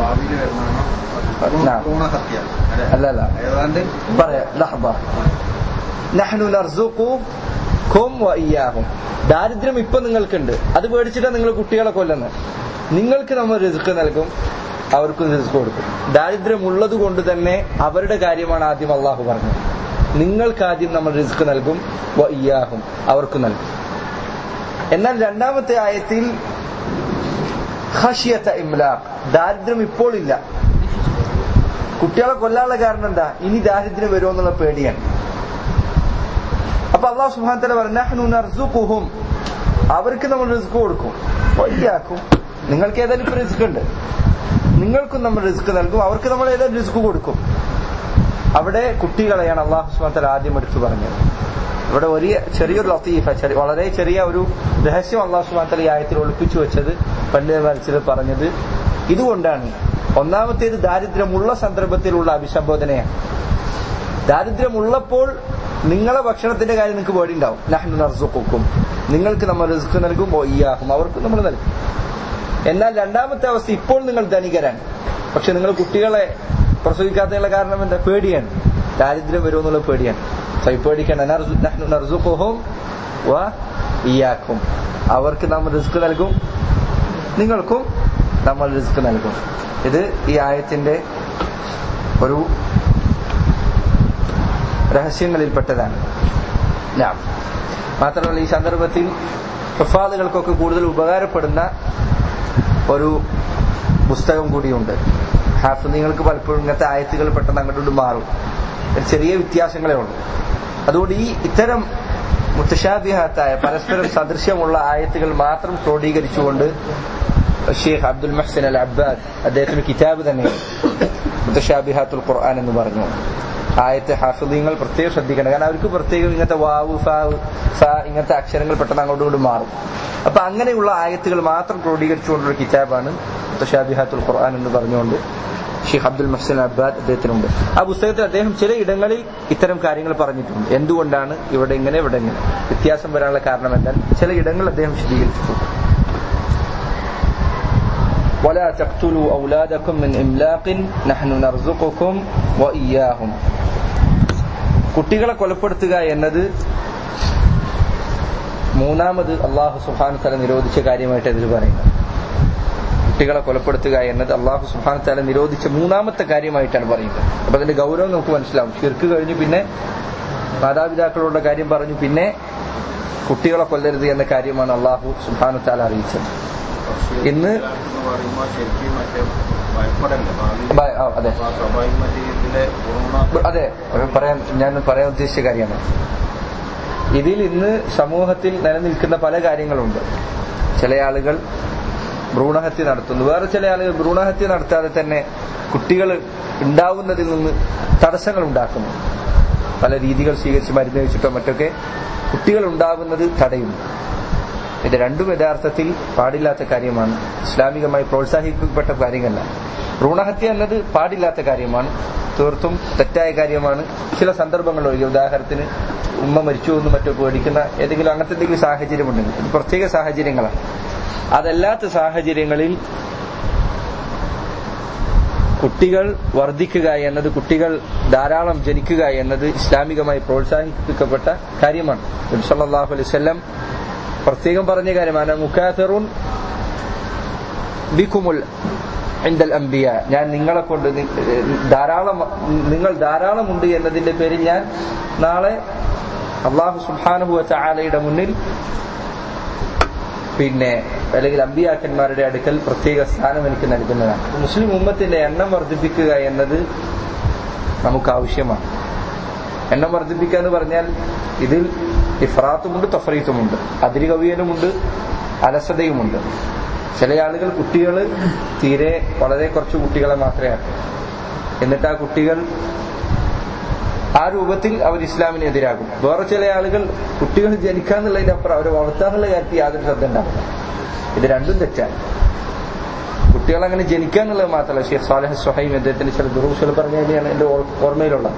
നാ. അല്ല അല്ല ഏതാണ്ട് പറയാം ലഹബ നഹ്നു നർസുഖുക്കും വ ഇയ്യാഹും ദാരിദ്ര്യം ഇപ്പൊ നിങ്ങൾക്കുണ്ട് അത് പേടിച്ചിട്ടാണ് നിങ്ങൾ കുട്ടികളെ കൊല്ലുന്നത് നിങ്ങൾക്ക് നമ്മൾ റിസ്ക് നൽകും അവർക്കും റിസ്ക് കൊടുക്കും ദാരിദ്ര്യം ഉള്ളത് കൊണ്ട് തന്നെ അവരുടെ കാര്യമാണ് ആദ്യം അള്ളാഹു പറഞ്ഞത് നിങ്ങൾക്ക് ആദ്യം നമ്മൾ റിസ്ക് നൽകും വ ഇയ്യാഹും അവർക്കും നൽകും എന്നാൽ രണ്ടാമത്തെ ആയത്തിൽ ഖശിയത്ത ഇംലാഖ് ദാരിദ്ര്യം ഇപ്പോൾ ഇല്ല കുട്ടികളെ കൊല്ലാനുള്ള കാരണം എന്താ ഇനി ദാരിദ്ര്യം വരുമോ എന്നുള്ള പേടിയാണ് അപ്പൊ അള്ളാഹു സുബ്ഹാനഹു വ തആല പറഞ്ഞു നഹ്നു നർസുഖുഹും അവർക്ക് നമ്മൾ റിസ്ക് കൊടുക്കും വയ്യാക്കും നിങ്ങൾക്ക് ഏതായാലും ഇപ്പൊ റിസ്ക് ഉണ്ട് നിങ്ങൾക്കും നമ്മൾ റിസ്ക് നൽകും അവർക്ക് നമ്മൾ ഏതായാലും റിസ്ക് കൊടുക്കും അവിടെ കുട്ടികളെയാണ് അള്ളാഹു സുബ്ഹാനഹു വ തആല ആദ്യം എടുത്തു പറഞ്ഞത് ഇവിടെ വലിയ ചെറിയൊരു ലത്തീഫ ചെറിയ വളരെ ചെറിയ ഒരു രഹസ്യം അള്ളാഹു സുബ്ഹാനഹു വ തആല ഈ ആയത്തിൽ ഒളിപ്പിച്ചു വെച്ചത് പണ്ഡിതന്മാർ ചിലർ പറഞ്ഞത് ഇതുകൊണ്ടാണ് ഒന്നാമത്തേത് ദാരിദ്ര്യമുള്ള സന്ദർഭത്തിലുള്ള അഭിസംബോധനയാണ് ദാരിദ്ര്യമുള്ളപ്പോൾ നിങ്ങളെ ഭക്ഷണത്തിന്റെ കാര്യം നിങ്ങൾക്ക് പേടിയുണ്ടാവും നഹ്നു നർസുഖുക്കും നിങ്ങൾക്ക് നമ്മൾ റിസ്ക് നൽകും ഓ ഇയാഹും അവർക്ക് നമ്മൾ നൽകും എന്നാൽ രണ്ടാമത്തെ അവസ്ഥ ഇപ്പോൾ നിങ്ങൾ ധനികരാണ് പക്ഷെ നിങ്ങൾ കുട്ടികളെ പ്രസവിക്കാത്തതിനുള്ള കാരണം എന്താ പേടിയാണ് ദാരിദ്ര്യം വരുമെന്നുള്ള പേടിയാണ് സോ ഈ പേടിക്കണ്ട നർസു- നഹ്നു നർസുഖുഹും വ ഇയ്യാക്കും അവർക്ക് നമ്മൾ റിസ്ക് നൽകും നിങ്ങൾക്കും നമ്മൾ റിസ്ക് നൽകും ഇത് ഈ ആയത്തിന്റെ ഒരു രഹസ്യങ്ങളിൽപ്പെട്ടതാണ് ഞാൻ മാത്രമല്ല ഈ സന്ദർഭത്തിൽ ഹുഫാദുകൾക്കൊക്കെ കൂടുതൽ ഉപകാരപ്പെടുന്ന ഒരു പുസ്തകം കൂടിയുണ്ട് ഹാഫിനിങ്ങൾക്ക് പലപ്പോഴും ഇങ്ങനത്തെ ആയത്തുകൾ പെട്ടെന്ന് അങ്ങോട്ട് മാറും ഒരു ചെറിയ വ്യത്യാസങ്ങളേ ഉള്ളൂ അതുകൊണ്ട് ഈ ഇത്തരം മുത്തശാബിഹാത്തായ പരസ്പരം സദൃശ്യമുള്ള ആയത്തുകൾ മാത്രം ക്രോഡീകരിച്ചുകൊണ്ട് ഷെയ്ഖ് അബ്ദുൽ മഹ്സൻ അൽ അബ്ബാദ് അദ്ദേഹത്തിന് കിതാബ് തന്നെ മുത്തശാബിഹാത്തുൽ ഖുർആൻ എന്ന് പറഞ്ഞു ആയത്തെ ഹാഫിദീങ്ങൾ പ്രത്യേകം ശ്രദ്ധിക്കണം കാരണം അവർക്ക് പ്രത്യേകം ഇങ്ങനത്തെ വാവ് ഫാവ് ഫ ഇങ്ങനത്തെ അക്ഷരങ്ങൾ പെട്ടെന്ന് അങ്ങോട്ടും ഇങ്ങോട്ടും മാറും അപ്പൊ അങ്ങനെയുള്ള ആയത്തുകൾ മാത്രം ക്രോഡീകരിച്ചുകൊണ്ടുള്ള കിതാബാണ് മുത്തശാബിഹാത്തുൽ ഖുർആൻ എന്ന് പറഞ്ഞുകൊണ്ട് ഷെയ്ഖ് അബ്ദുൽ മഹ്സൻ അബ്ബാദ് അദ്ദേഹത്തിനുണ്ട് ആ പുസ്തകത്തിൽ അദ്ദേഹം ചില ഇടങ്ങളിൽ ഇത്തരം കാര്യങ്ങൾ പറഞ്ഞിട്ടുണ്ട് എന്തുകൊണ്ടാണ് ഇവിടെ ഇങ്ങനെ ഇവിടെ ഇങ്ങനെ വ്യത്യാസം വരാനുള്ള കാരണം എന്നാൽ ചില ഇടങ്ങൾ അദ്ദേഹം വിശദീകരിച്ചിട്ടുണ്ട് ولا تقتلوا أولادكم من إملاق نحن نرزقكم وإياهم കുട്ടികളെ കൊലപ്പെടുത്തുക എന്നത് മൂന്നാമത് അള്ളാഹു സുഹാൻ തല നിരോധിച്ച കാര്യമായിട്ട് ഇതിൽ പറയുന്നത് കുട്ടികളെ കൊലപ്പെടുത്തുക എന്നത് അള്ളാഹു സുഹാൻ തല നിരോധിച്ച മൂന്നാമത്തെ കാര്യമായിട്ടാണ് പറയുന്നത് അപ്പൊ അതിന്റെ ഗൗരവം നമുക്ക് മനസ്സിലാവും ഷിർക്ക് കഴിഞ്ഞു പിന്നെ മാതാപിതാക്കളുടെ കാര്യം പറഞ്ഞു പിന്നെ കുട്ടികളെ കൊല്ലരുത് എന്ന കാര്യമാണ് അള്ളാഹു സുഹാനു താല അറിയിച്ചത് ഇന്ന് പറയുമ്പോൾ ശരിക്കും മറ്റേ ഭയപ്പെടല്ലേ ഭാവിയിൽ ബ- ആ, അതെ ആ സ്വാഭാവിക മറ്റേ ഇതിലെ പൂർണ്ണ അതെ അത് പറയാൻ ഞാൻ പറയാൻ ഉദ്ദേശിച്ച കാര്യമാണ് ഇതിൽ ഇന്ന് സമൂഹത്തിൽ നിലനിൽക്കുന്ന പല കാര്യങ്ങളുണ്ട് ചില ആളുകൾ ഭ്രൂണഹത്യ നടത്തുന്നു വേറെ ചില ആളുകൾ ഭ്രൂണഹത്യ നടത്താതെ തന്നെ കുട്ടികൾ ഉണ്ടാവുന്നതിൽ നിന്ന് തടസ്സങ്ങൾ ഉണ്ടാക്കുന്നു പല രീതികൾ സ്വീകരിച്ച് മരുന്ന് വെച്ചിട്ടോ മറ്റൊക്കെ കുട്ടികൾ ഉണ്ടാകുന്നത് തടയുന്നു ഇത് രണ്ടും യഥാർത്ഥത്തിൽ പാടില്ലാത്ത കാര്യമാണ് ഇസ്ലാമികമായി പ്രോത്സാഹിപ്പിക്കപ്പെട്ട കാര്യമല്ല ഭ്രൂണഹത്യ എന്നത് പാടില്ലാത്ത കാര്യമാണ് തീർത്തും തെറ്റായ കാര്യമാണ് ചില സന്ദർഭങ്ങൾ ഒഴികെ ഉദാഹരണത്തിന് ഉമ്മ മരിച്ചു എന്ന് മറ്റോ പേടിക്കുന്ന ഏതെങ്കിലും അങ്ങനത്തെ എന്തെങ്കിലും സാഹചര്യം ഉണ്ടെങ്കിൽ ഇത് പ്രത്യേക സാഹചര്യങ്ങളാണ് അതല്ലാത്ത സാഹചര്യങ്ങളിൽ കുട്ടികൾ വർദ്ധിക്കുക എന്നത് കുട്ടികൾ ധാരാളം ജനിക്കുക എന്നത് ഇസ്ലാമികമായി പ്രോത്സാഹിപ്പിക്കപ്പെട്ട കാര്യമാണ് നബി സല്ലല്ലാഹു അലൈഹി വസല്ലം പ്രത്യേകം പറഞ്ഞ കാര്യമാണ് മുക്കാത്തറുൻ ബിക്കുമുൽ ഇന്ദൽ അംബിയ ഞാൻ നിങ്ങളെ കൊണ്ട് നി- ധാരാളം നിങ്ങൾ ധാരാളമുണ്ട് എന്നതിന്റെ പേരിൽ ഞാൻ നാളെ അള്ളാഹു സുബ്ഹാനഹു വതആലയുടെ മുന്നിൽ പിന്നെ അല്ലെങ്കിൽ അമ്പിയാക്കന്മാരുടെ അടുക്കൽ പ്രത്യേക സ്ഥാനം എനിക്ക് നൽകുന്നതാണ് മുസ്ലിം ഉമ്മത്തിന്റെ എണ്ണം വർദ്ധിപ്പിക്കുക എന്നത് നമുക്ക് ആവശ്യമാണ് എണ്ണം വർദ്ധിപ്പിക്കുക എന്ന് പറഞ്ഞാൽ ഇതിൽ ഇഫ്രാത്തുമുണ്ട് തഫറീത്തുമുണ്ട് അതിരി കവിയലുമുണ്ട് അലസതയുമുണ്ട് ചില ആളുകൾ കുട്ടികൾ തീരെ വളരെ കുറച്ച് കുട്ടികളെ മാത്രമേ ആക്കൂ എന്നിട്ട് ആ കുട്ടികൾ ആ രൂപത്തിൽ അവർ ഇസ്ലാമിന് എതിരാകും വേറെ ചില ആളുകൾ കുട്ടികൾ ജനിക്കാന്നുള്ളതിന്റെ അപ്പുറം അവരെ വളർത്താനുള്ള കാര്യത്തിൽ യാതൊരു ശ്രദ്ധ ഉണ്ടാവില്ല ഇത് രണ്ടും തെറ്റാണ് കുട്ടികൾ അങ്ങനെ ജനിക്കാന്നുള്ളത് മാത്രമല്ല ഷെയ്ഖ് സാലഹ് സുഹൈം അദ്ദേഹത്തിന്റെ ചില ദുറൂസുകൾ പറഞ്ഞ തന്നെയാണ് എന്റെ ഓർ- ഓർമ്മയിലുള്ളത്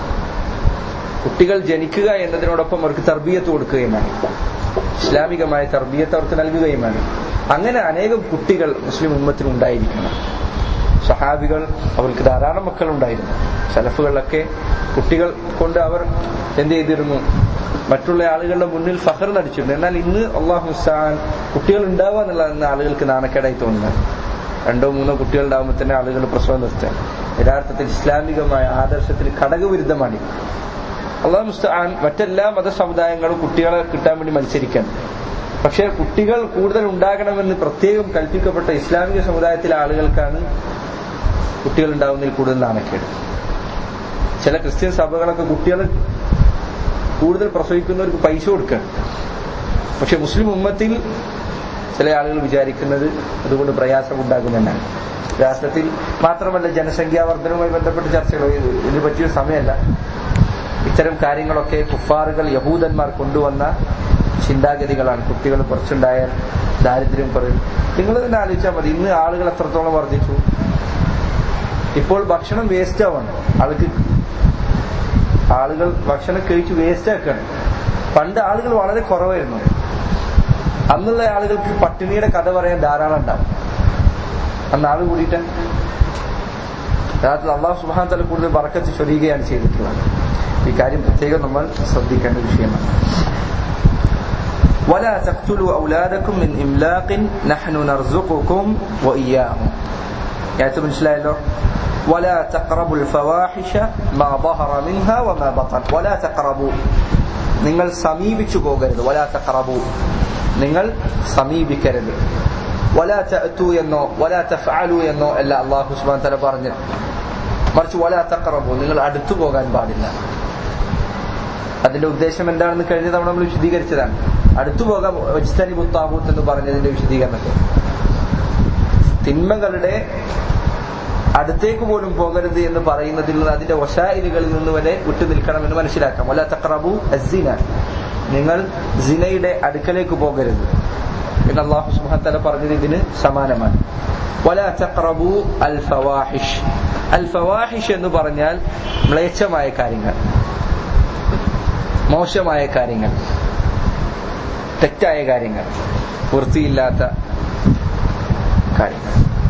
കുട്ടികൾ ജനിക്കുക എന്നതിനോടൊപ്പം അവർക്ക് തർബീയത്ത് കൊടുക്കുകയും വേണം ഇസ്ലാമികമായ തർബീയത്ത് അവർക്ക് നൽകുകയും വേണം അങ്ങനെ അനേകം കുട്ടികൾ മുസ്ലിം ഉമ്മത്തിന് ഉണ്ടായിരിക്കണം സഹാബികൾ അവർക്ക് ധാരാളം മക്കൾ ഉണ്ടായിരുന്നു സലഫുകളിലൊക്കെ കുട്ടികൾ കൊണ്ട് അവർ എന്ത് ചെയ്തിരുന്നു മറ്റുള്ള ആളുകളുടെ മുന്നിൽ ഫഹർ നടിച്ചിരുന്നു എന്നാൽ ഇന്ന് അള്ളാഹു മുസ്താൻ കുട്ടികൾ ഉണ്ടാവുക എന്നുള്ളതെന്ന് ആളുകൾക്ക് നാണക്കേടായി തോന്നുന്നത് രണ്ടോ മൂന്നോ കുട്ടികൾ ഉണ്ടാകുമ്പോൾ തന്നെ ആളുകൾ പ്രസവം നിർത്തുകയാണ് യഥാർത്ഥത്തിൽ ഇസ്ലാമികമായ ആദർശത്തിന് ഘടകവിരുദ്ധമാണ് ഇത്. അള്ളാഹു മുസ്താൻ മറ്റെല്ലാ മതസമുദായങ്ങളും കുട്ടികളെ കിട്ടാൻ വേണ്ടി മത്സരിക്കാൻ പക്ഷേ കുട്ടികൾ കൂടുതൽ ഉണ്ടാകണമെന്ന് പ്രത്യേകം കൽപ്പിക്കപ്പെട്ട ഇസ്ലാമിക സമുദായത്തിലെ ആളുകൾക്കാണ് കുട്ടികൾ ഉണ്ടാവുന്നതിൽ കൂടുതൽ നാണക്കേട് ചില ക്രിസ്ത്യൻ സഭകളൊക്കെ കുട്ടികൾ കൂടുതൽ പ്രസവിക്കുന്നവർക്ക് പൈസ കൊടുക്കുകയാണ് പക്ഷെ മുസ്ലിം ഉമ്മത്തിൽ ചില ആളുകൾ വിചാരിക്കുന്നത് അതുകൊണ്ട് പ്രയാസം ഉണ്ടാകുമെന്നാണ് രാഷ്ട്രത്തിൽ മാത്രമല്ല ജനസംഖ്യാ വർധനവുമായി ബന്ധപ്പെട്ട ചർച്ചകൾ ഇത് ഇതിന് പറ്റിയ സമയമല്ല ഇത്തരം കാര്യങ്ങളൊക്കെ കുഫാറുകൾ യഹൂദന്മാർ കൊണ്ടുവന്ന ചിന്താഗതികളാണ് കുട്ടികൾ കുറച്ചുണ്ടായാൽ ദാരിദ്ര്യം കുറയും നിങ്ങൾ തന്നെ ആലോചിച്ചാൽ മതി ഇന്ന് ആളുകൾ എത്രത്തോളം വർദ്ധിച്ചു ഇപ്പോൾ ഭക്ഷണം വേസ്റ്റ് ആവാണ് ആൾക്ക് ആളുകൾ ഭക്ഷണം കഴിച്ച് വേസ്റ്റ് ആക്കാണ് പണ്ട് ആളുകൾ വളരെ കുറവായിരുന്നു അന്നുള്ള ആളുകൾക്ക് പട്ടിണിയുടെ കഥ പറയാൻ ധാരാളം ഉണ്ടാവും അന്ന് ആള് കൂടിയിട്ട് യഥാർത്ഥത്തിൽ അള്ളാഹു സുബാൻ തല കൂടുതൽ ബറക്കത്ത് ചൊരിയുകയാണ് ചെയ്തിട്ടുള്ളത് ഈ കാര്യം പ്രത്യേകം നമ്മൾ ശ്രദ്ധിക്കേണ്ട വിഷയമാണ് ولا تقتلوا أولادكم من إملاق نحن نرزقكم وإياهم يعني മനസ്സിലായല്ലോ ولا تقربوا الفواحش ما ظهر منها وما بطن ولا تقربوا നിങ്ങൾ സമീപിച്ചു പോകരുത് ولا تقربوا നിങ്ങൾ സമീപിക്കരുത് ولا تأتوا എന്നോ ولا تفعلوا എന്നോ അല്ല അള്ളാഹു സുബ്ഹാനഹു വ തആല പറഞ്ഞു മറിച്ച് ولا تقربوا നിങ്ങൾ അടുത്തു പോകാൻ പാടില്ല അതിന്റെ ഉദ്ദേശം എന്താണെന്ന് കഴിഞ്ഞ തവണ നമ്മൾ വിശദീകരിച്ചതാണ് അടുത്തു പോകാൻ വജ്തനി ബുത്താബൂത്ത് എന്ന് പറഞ്ഞതിന്റെ വിശദീകരണത്തിൽ തിന്മകളുടെ അടുത്തേക്ക് പോലും പോകരുത് എന്ന് പറയുന്നതിൽ നിന്ന് അതിന്റെ വശായിലുകളിൽ നിന്ന് വരെ വിട്ടു നിൽക്കണമെന്ന് മനസ്സിലാക്കാം വല തക്രബു അസിന നിങ്ങൾ സിനയുടെ അടുക്കലേക്ക് പോകരുത് എന്ന് അള്ളാഹു സുബ്ഹാനഹു പറഞ്ഞത് ഇതിന് സമാനമാണ് വല തക്രബു അൽ ഫവാഹിഷ് അൽ ഫവാഹിഷ് എന്ന് പറഞ്ഞാൽ മ്ലേച്ഛമായ കാര്യങ്ങൾ മോശമായ കാര്യങ്ങൾ തെറ്റായ കാര്യങ്ങൾ വൃത്തിയില്ലാത്ത കാര്യങ്ങൾ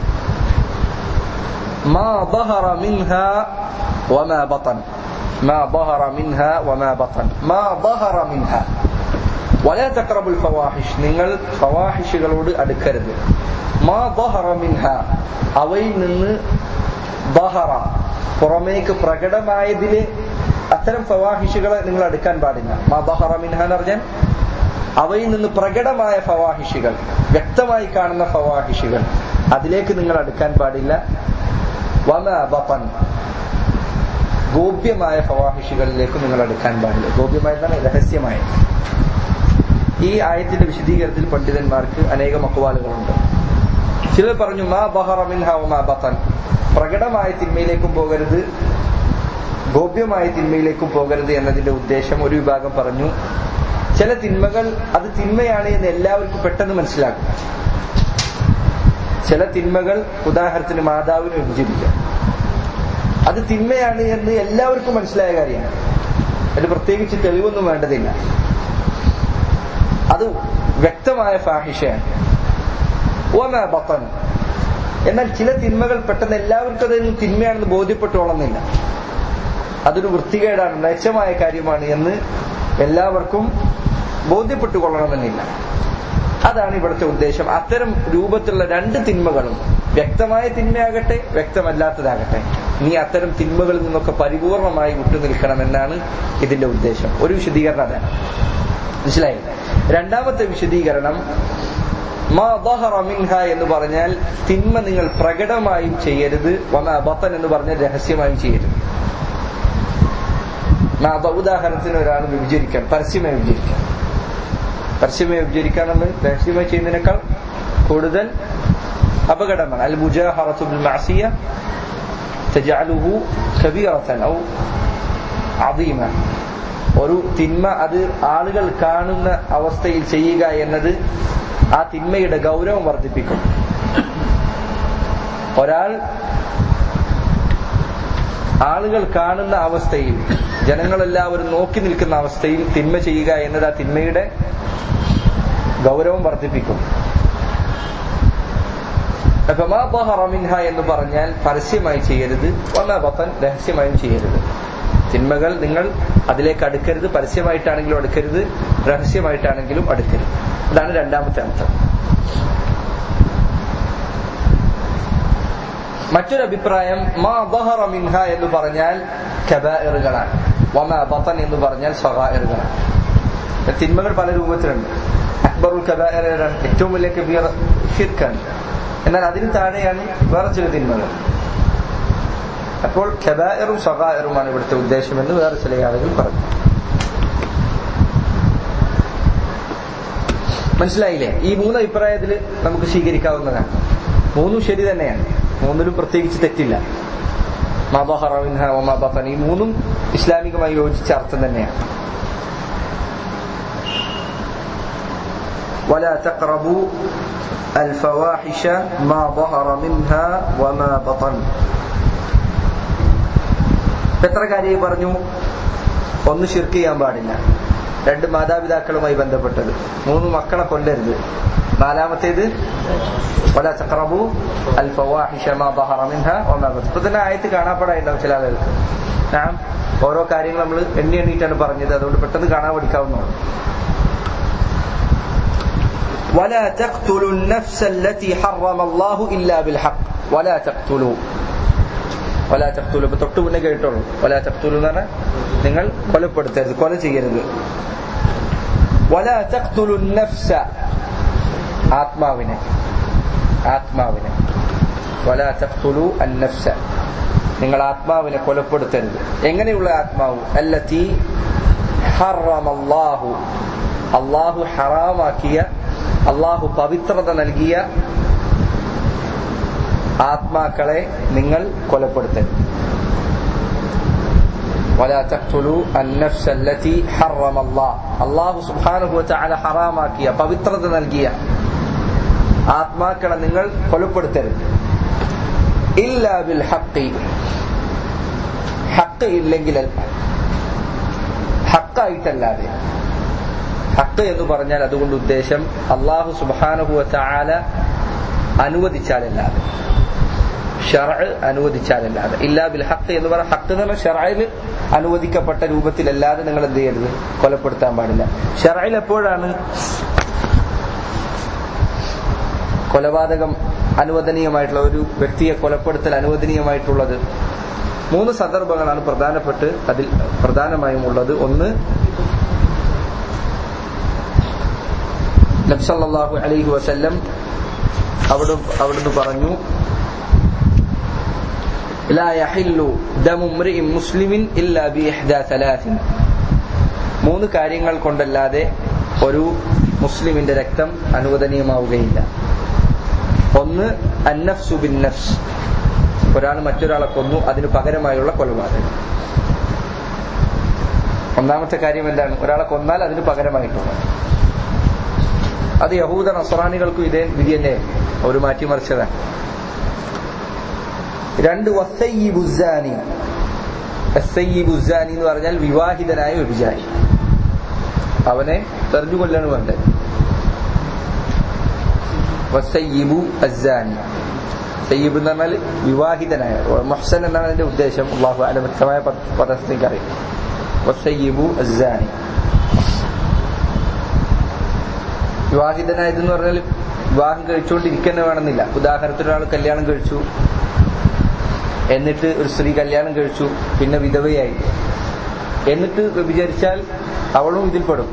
ما ظهر منها وما بطن ما ظهر منها وما بطن ما ظهر منها ولا تقربوا الفواحش നിങ്ങൾ ഫവാഹിഷുകളോട് അടുക്കരുത് മാ ظهر منها അവയിൽ നിന്ന് ظهر പുറമേക്ക് പ്രകടമായതില് അത്തരം ഫവാഹിഷുകളെ നിങ്ങൾ അടുക്കാൻ പാടില്ല മാ ظهر منها എന്ന് പറഞ്ഞാൽ അവയിൽ നിന്ന് പ്രകടമായ ഫവാഹിഷുകൾ വ്യക്തമായി കാണുന്ന ഫവാഹിഷുകൾ അതിലേക്ക് നിങ്ങൾ അടുക്കാൻ പാടില്ല വമ ബപ്പൻ ഗോപ്യമായ ഫവാഹിഷുകളിലേക്ക് നിങ്ങൾ അടുക്കാൻ പാടില്ല ഗോപ്യമായ എന്താണ് രഹസ്യമായ ഈ ആയത്തിന്റെ വിശദീകരണത്തിൽ പണ്ഡിതന്മാർക്ക് അനേകം അക്വാലുകളുണ്ട് ചിലർ പറഞ്ഞു മാ ബഹറ മിൻഹ വമാ ബത്തൻ പ്രകടമായ തിന്മയിലേക്കും പോകരുത് ഗോപ്യമായ തിന്മയിലേക്കും പോകരുത് എന്നതിന്റെ ഉദ്ദേശം ഒരു വിഭാഗം പറഞ്ഞു ചില തിന്മകൾ അത് തിന്മയാണ് എന്ന് എല്ലാവർക്കും പെട്ടെന്ന് മനസ്സിലാക്കും ചില തിന്മകൾ ഉദാഹരണത്തിന് മാതാവിന് വിഭജിപ്പിക്കാം അത് തിന്മയാണ് എന്ന് എല്ലാവർക്കും മനസ്സിലായ കാര്യമാണ് അതിന് പ്രത്യേകിച്ച് തെളിവൊന്നും വേണ്ടതില്ല അത് വ്യക്തമായ ഫാഹിഷയാണ് ഓമ ബത്തൻ എന്നാൽ ചില തിന്മകൾ പെട്ടെന്ന് എല്ലാവർക്കും അതിന് തിന്മയാണെന്ന് ബോധ്യപ്പെട്ടോളുന്നില്ല അതൊരു വൃത്തികേടാണ് മെച്ചമായ കാര്യമാണ് എന്ന് എല്ലാവർക്കും ബോധ്യപ്പെട്ടുകൊള്ളണമെന്നില്ല അതാണ് ഇവിടുത്തെ ഉദ്ദേശം അത്തരം രൂപത്തിലുള്ള രണ്ട് തിന്മകളും വ്യക്തമായ തിന്മയാകട്ടെ വ്യക്തമല്ലാത്തതാകട്ടെ നീ അത്തരം തിന്മകളിൽ നിന്നൊക്കെ പരിപൂർണമായി വിട്ടുനിൽക്കണമെന്നാണ് ഇതിന്റെ ഉദ്ദേശം ഒരു വിശദീകരണം അതാണ് മനസ്സിലായി രണ്ടാമത്തെ വിശദീകരണം മാ ദഹറ മിൻഹ എന്ന് പറഞ്ഞാൽ തിന്മ നിങ്ങൾ പ്രകടമായും ചെയ്യരുത് വമ ബത്തൻ എന്ന് പറഞ്ഞാൽ രഹസ്യമായും ചെയ്യരുത് ഉദാഹരണത്തിന് ഒരാൾ വിഭജിക്കാൻ പരസ്യമായി വിഭജിക്കാം പരസ്യമായി വിഭജിക്കാൻ നമ്മൾ രഹസ്യമായി ചെയ്യുന്നതിനേക്കാൾ കൂടുതൽ അപകടമാണ് അൽ മുജാഹറത്തു ബിൽ മഅസിയ തജഅലുഹു കബീറത്തൻ ഔ അദീമ ഒരു തിന്മ അത് ആളുകൾ കാണുന്ന അവസ്ഥയിൽ ചെയ്യുക എന്നത് ആ തിന്മയുടെ ഗൗരവം വർദ്ധിപ്പിക്കും ഒരാൾ ആളുകൾ കാണുന്ന അവസ്ഥയിൽ ജനങ്ങളെല്ലാവരും നോക്കി നിൽക്കുന്ന അവസ്ഥയിൽ തിന്മ ചെയ്യുക എന്നത് ആ തിന്മയുടെ ഗൗരവം വർദ്ധിപ്പിക്കും അപ്പൊ മാ മിൻഹ എന്ന് പറഞ്ഞാൽ പരസ്യമായി ചെയ്യരുത് ഒന്നാ ബത്തൻ രഹസ്യമായും ചെയ്യരുത് തിന്മകൾ നിങ്ങൾ അതിലേക്ക് അടുക്കരുത് പരസ്യമായിട്ടാണെങ്കിലും അടുക്കരുത് രഹസ്യമായിട്ടാണെങ്കിലും അടുക്കരുത് ഇതാണ് രണ്ടാമത്തെ അർത്ഥം മറ്റൊരു അഭിപ്രായം മാ ബഹറ മിൻഹ എന്ന് പറഞ്ഞാൽ കബായറുകളാണ് വമ ബത്തൻ എന്ന് പറഞ്ഞാൽ സഹായറുകളാണ് തിന്മകൾ പല രൂപത്തിലുണ്ട് അക്ബറുൽ കബായർ ഏറ്റവും വലിയ കബീർ ഷിർക്കാണ് എന്നാൽ അതിന് താഴെയാണ് വേറെ ചില തിന്മകൾ അപ്പോൾ ഖബായറും സഹായറുമാണ് ഇവിടുത്തെ ഉദ്ദേശമെന്ന് വേറെ ചില ആളുകൾ പറഞ്ഞു മനസ്സിലായില്ലേ ഈ മൂന്ന് അഭിപ്രായത്തിൽ നമുക്ക് സ്വീകരിക്കാവുന്നതാണ് മൂന്നും ശരി തന്നെയാണ് മൂന്നിലും പ്രത്യേകിച്ച് തെറ്റില്ല മാബഹറവിൻഹ ഒമാബഫൻ ഈ മൂന്നും ഇസ്ലാമികമായി യോജിച്ച അർത്ഥം തന്നെയാണ് ولا تقربوا الفواحش ما ظهر منها وما بطن എത്ര കാര്യം പറഞ്ഞു ഒന്ന് ഷിർക്ക് ചെയ്യാൻ പാടില്ല രണ്ട് മാതാപിതാക്കളുമായി ബന്ധപ്പെട്ടത് മൂന്ന് മക്കളെ കൊല്ലരുത് നാലാമത്തേത് ولا تقربوا الفواحش ما ظهر منها وما بطن ഇപ്പൊ തന്നെ ആയത്ത് കാണാപ്പാടായിട്ടുണ്ടാവും ചില ആളുകൾക്ക് ഞാൻ ഓരോ കാര്യങ്ങൾ നമ്മൾ എണ്ണി എണ്ണിയിട്ടാണ് പറഞ്ഞത് അതുകൊണ്ട് പെട്ടെന്ന് കാണാൻ പഠിക്കാവുന്നതാണ് ولا تقتلوا النفس التي حرم الله إلا بالحق ولا تقتلوا ولا تقتلوا ഇപ്പൊ തൊട്ട് മുന്നേ കേട്ടോളൂ ولا تقتلوا എന്ന് പറഞ്ഞാൽ നിങ്ങൾ കൊലപ്പെടുത്തരുത് കൊല ചെയ്യരുത് ولا تقتلوا النفس ആത്മാവിനെ ആത്മാവിനെ ولا تقتلوا النفس നിങ്ങൾ ആത്മാവിനെ കൊലപ്പെടുത്തരുത് എങ്ങനെയുള്ള ആത്മാവ് അല്ലത്തി ഹറമല്ലാഹു അള്ളാഹു ഹറാമാക്കിയ അള്ളാഹു പവിത്രത നൽകിയ ആത്മാക്കളെ നിങ്ങൾ കൊലപ്പെടുത്തരുത് ولا تقتلوا النفس التي حرم الله അള്ളാഹു സുബ്ഹാനഹു വതആല ഹറാമാക്കിയ പവിത്രത നൽകിയ ആത്മാക്കളെ നിങ്ങൾ കൊലപ്പെടുത്തരുത് ഇല്ലാ ബിൽ ഹഖി ഹക്ക് ഇല്ലെങ്കിൽ ഹക്കായിട്ടല്ലാതെ ഹക്ക് എന്ന് പറഞ്ഞാൽ അതുകൊണ്ട് ഉദ്ദേശം അള്ളാഹു സുബാനുഭവ ചാല അനുവദിച്ചാലല്ലാതെ ഷറ അനുവദിച്ചാലല്ലാതെ ഇല്ലാ ബിൽ ഹക്ക് എന്ന് പറഞ്ഞാൽ ഹക്ക് എന്ന് പറഞ്ഞാൽ ഷറയിൽ അനുവദിക്കപ്പെട്ട രൂപത്തിലല്ലാതെ നിങ്ങൾ എന്ത് ചെയ്യരുത് കൊലപ്പെടുത്താൻ പാടില്ല ഷറയിൽ എപ്പോഴാണ് കൊലപാതകം അനുവദനീയമായിട്ടുള്ള ഒരു വ്യക്തിയെ കൊലപ്പെടുത്തൽ അനുവദനീയമായിട്ടുള്ളത് മൂന്ന് സന്ദർഭങ്ങളാണ് പ്രധാനപ്പെട്ട് അതിൽ പ്രധാനമായും ഉള്ളത് ഒന്ന് നബ്സല്ലാഹു അലൈഹി വസല്ലം അവിടെ അവിടുന്ന് പറഞ്ഞു لا يحل دم امرئ مسلم إلا بإحدى ثلاث മൂന്ന് കാര്യങ്ങൾ കൊണ്ടല്ലാതെ ഒരു മുസ്ലിമിന്റെ രക്തം അനുവദനീയമാവുകയില്ല ഒന്ന് അന്നഫ്സു ബിൻ നഫ്സ് ഒരാൾ മറ്റൊരാളെ കൊന്നു അതിന് പകരമായുള്ള കൊലപാതകം ഒന്നാമത്തെ കാര്യം എന്താണ് ഒരാളെ കൊന്നാൽ അതിന് പകരമായിട്ടുള്ള അത് യഹൂദ നസ്രാനികൾക്കും ഇതേ വിധി തന്നെ അവർ മാറ്റിമറിച്ചതാണ് രണ്ട് വസയ്യിബുസാനി വസയ്യിബുസാനി എന്ന് പറഞ്ഞാൽ വിവാഹിതനായ വ്യഭിചാരി അവനെ തെരഞ്ഞു കൊല്ലാണ് വേണ്ടത് വസയ്യിബു അസാനി സയ്യിബ് എന്ന് പറഞ്ഞാൽ വിവാഹിതനായ മൊഹ്സൻ എന്നാണ് അതിന്റെ ഉദ്ദേശം അള്ളാഹു അല വ്യക്തമായ പദസ്ഥിതിക്ക് അറിയാം വസയ്യിബു അസാനി വിവാഹിതനായതെന്ന് പറഞ്ഞാൽ വിവാഹം കഴിച്ചുകൊണ്ടിരിക്കുന്ന വേണമെന്നില്ല ഉദാഹരണത്തിന് ഒരാൾ കല്യാണം കഴിച്ചു എന്നിട്ട് ഒരു സ്ത്രീ കല്യാണം കഴിച്ചു പിന്നെ വിധവയായി എന്നിട്ട് വിചാരിച്ചാൽ അവളും ഇതിൽപ്പെടും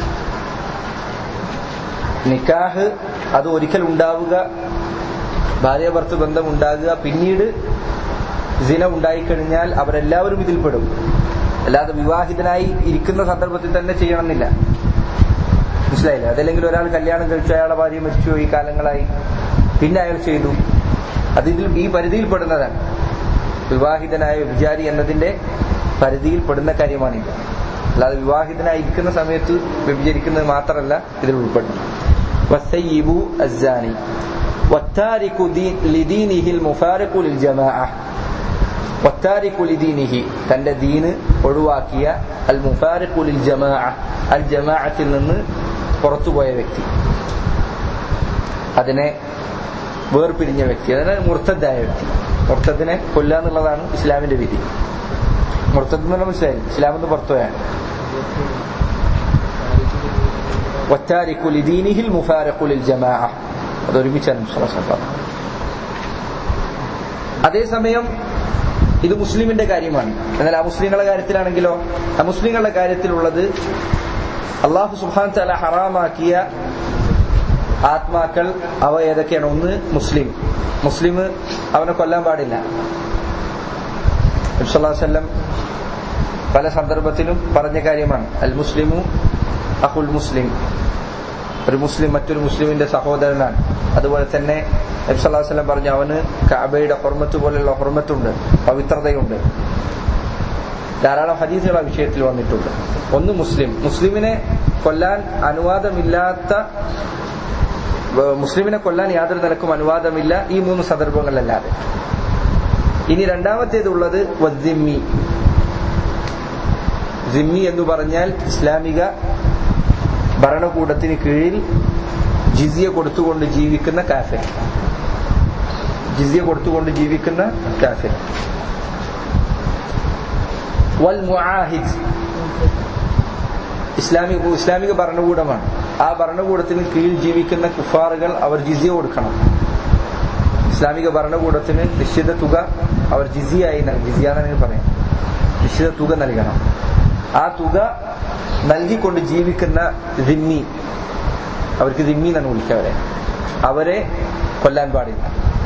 നിക്കാഹ് അത് ഒരിക്കൽ ഉണ്ടാവുക ഭാര്യ ഭർത്തൃ ബന്ധം ഉണ്ടാകുക പിന്നീട് സിന ഉണ്ടായിക്കഴിഞ്ഞാൽ അവരെല്ലാവരും ഇതിൽപ്പെടും അല്ലാതെ വിവാഹിതനായി ഇരിക്കുന്ന സന്ദർഭത്തിൽ തന്നെ ചെയ്യണമെന്നില്ല മനസ്സിലായില്ല അതല്ലെങ്കിൽ ഒരാൾ കല്യാണം കഴിച്ചു അയാളെ ഭാര്യ മരിച്ചുപോയി കാലങ്ങളായി പിന്നെ അയാൾ ചെയ്തു അത് ഇതിൽ ഈ പരിധിയിൽ പെടുന്നതാണ് വിവാഹിതനായ വിചാരി എന്നതിന്റെ പരിധിയിൽ പെടുന്ന കാര്യമാണിത് അല്ലാതെ വിവാഹിതനായി ഇരിക്കുന്ന സമയത്ത് വ്യഭിചരിക്കുന്നത് മാത്രമല്ല ഇതിൽ ഉൾപ്പെടുന്നു വസയ്യിബു അസ്സാനി والتارك لدينه المفارق للجماعة والتارك لدينه തന്റെ ദീന് ഒഴിവാക്കിയ അൽ മുഫാരിഖു ലിൽ ജമാഅ അൽ ജമാഅത്തിൽ നിന്ന് പുറത്തുപോയ വ്യക്തി അതിനെ വേർപിരിഞ്ഞ വ്യക്തി അതിനെ മുർത്തദ്ദായ വ്യക്തി മുർത്തദിനെ കൊല്ലുക എന്നുള്ളതാണ് ഇസ്ലാമിന്റെ വിധി മുർത്തദ് എന്ന് പറഞ്ഞാൽ മനസ്സിലായി ഇസ്ലാമിൽ നിന്ന് പുറത്തുപോയാണ് والتارك لدينه المفارق للجماعة അതൊരുമിച്ചാണ് അതേസമയം ഇത് മുസ്ലിമിന്റെ കാര്യമാണ് എന്നാൽ ആ മുസ്ലിങ്ങളുടെ കാര്യത്തിലാണെങ്കിലോ ആ മുസ്ലിങ്ങളുടെ കാര്യത്തിലുള്ളത് അള്ളാഹു സുഹാൻ തല ഹറാമാക്കിയ ആത്മാക്കൾ അവ ഏതൊക്കെയാണ് ഒന്ന് മുസ്ലിം മുസ്ലിം അവനെ കൊല്ലാൻ പാടില്ല വല്ലം പല സന്ദർഭത്തിലും പറഞ്ഞ കാര്യമാണ് അൽ മുസ്ലിമു അഹുൽ മുസ്ലിം ഒരു മുസ്ലിം മറ്റൊരു മുസ്ലിമിന്റെ സഹോദരനാണ് അതുപോലെ തന്നെ നബ്സല്ലാസ്ലം പറഞ്ഞു അവന് കാബയുടെ ഹൊർമത്ത് പോലെയുള്ള ഹൊർമത്തുണ്ട് പവിത്രതയുണ്ട് ധാരാളം ഹദീസുകൾ ആ വിഷയത്തിൽ വന്നിട്ടുണ്ട് ഒന്ന് മുസ്ലിം മുസ്ലിമിനെ കൊല്ലാൻ അനുവാദമില്ലാത്ത മുസ്ലിമിനെ കൊല്ലാൻ യാതൊരു നിലക്കും അനുവാദമില്ല ഈ മൂന്ന് സന്ദർഭങ്ങളിലല്ലാതെ ഇനി രണ്ടാമത്തേതുള്ളത് വദ്ദിമ്മി സിമ്മി എന്ന് പറഞ്ഞാൽ ഇസ്ലാമിക ഭരണകൂടത്തിന് കീഴിൽ ജിസിയ കൊടുത്തുകൊണ്ട് ജീവിക്കുന്ന കാഫിർ ജിസിയ കൊടുത്തുകൊണ്ട് ജീവിക്കുന്ന കാഫിർ വൽ മുആഹിദ് ഇസ്ലാമിക ഇസ്ലാമിക ഭരണകൂടമാണ് ആ ഭരണകൂടത്തിന് കീഴിൽ ജീവിക്കുന്ന കുഫാറുകൾ അവർ ജിസിയ കൊടുക്കണം ഇസ്ലാമിക ഭരണകൂടത്തിന് നിശ്ചിത തുക അവർ ജിസിയായി നൽകി ജിസിയ എന്നാണ് പറയാം നിശ്ചിത തുക നൽകണം ആ തുക നൽകിക്കൊണ്ട് ജീവിക്കുന്ന ദിമ്മി അവർക്ക് ദിമ്മി എന്നാണ് വിളിക്കുക അവരെ അവരെ കൊല്ലാൻ പാടില്ല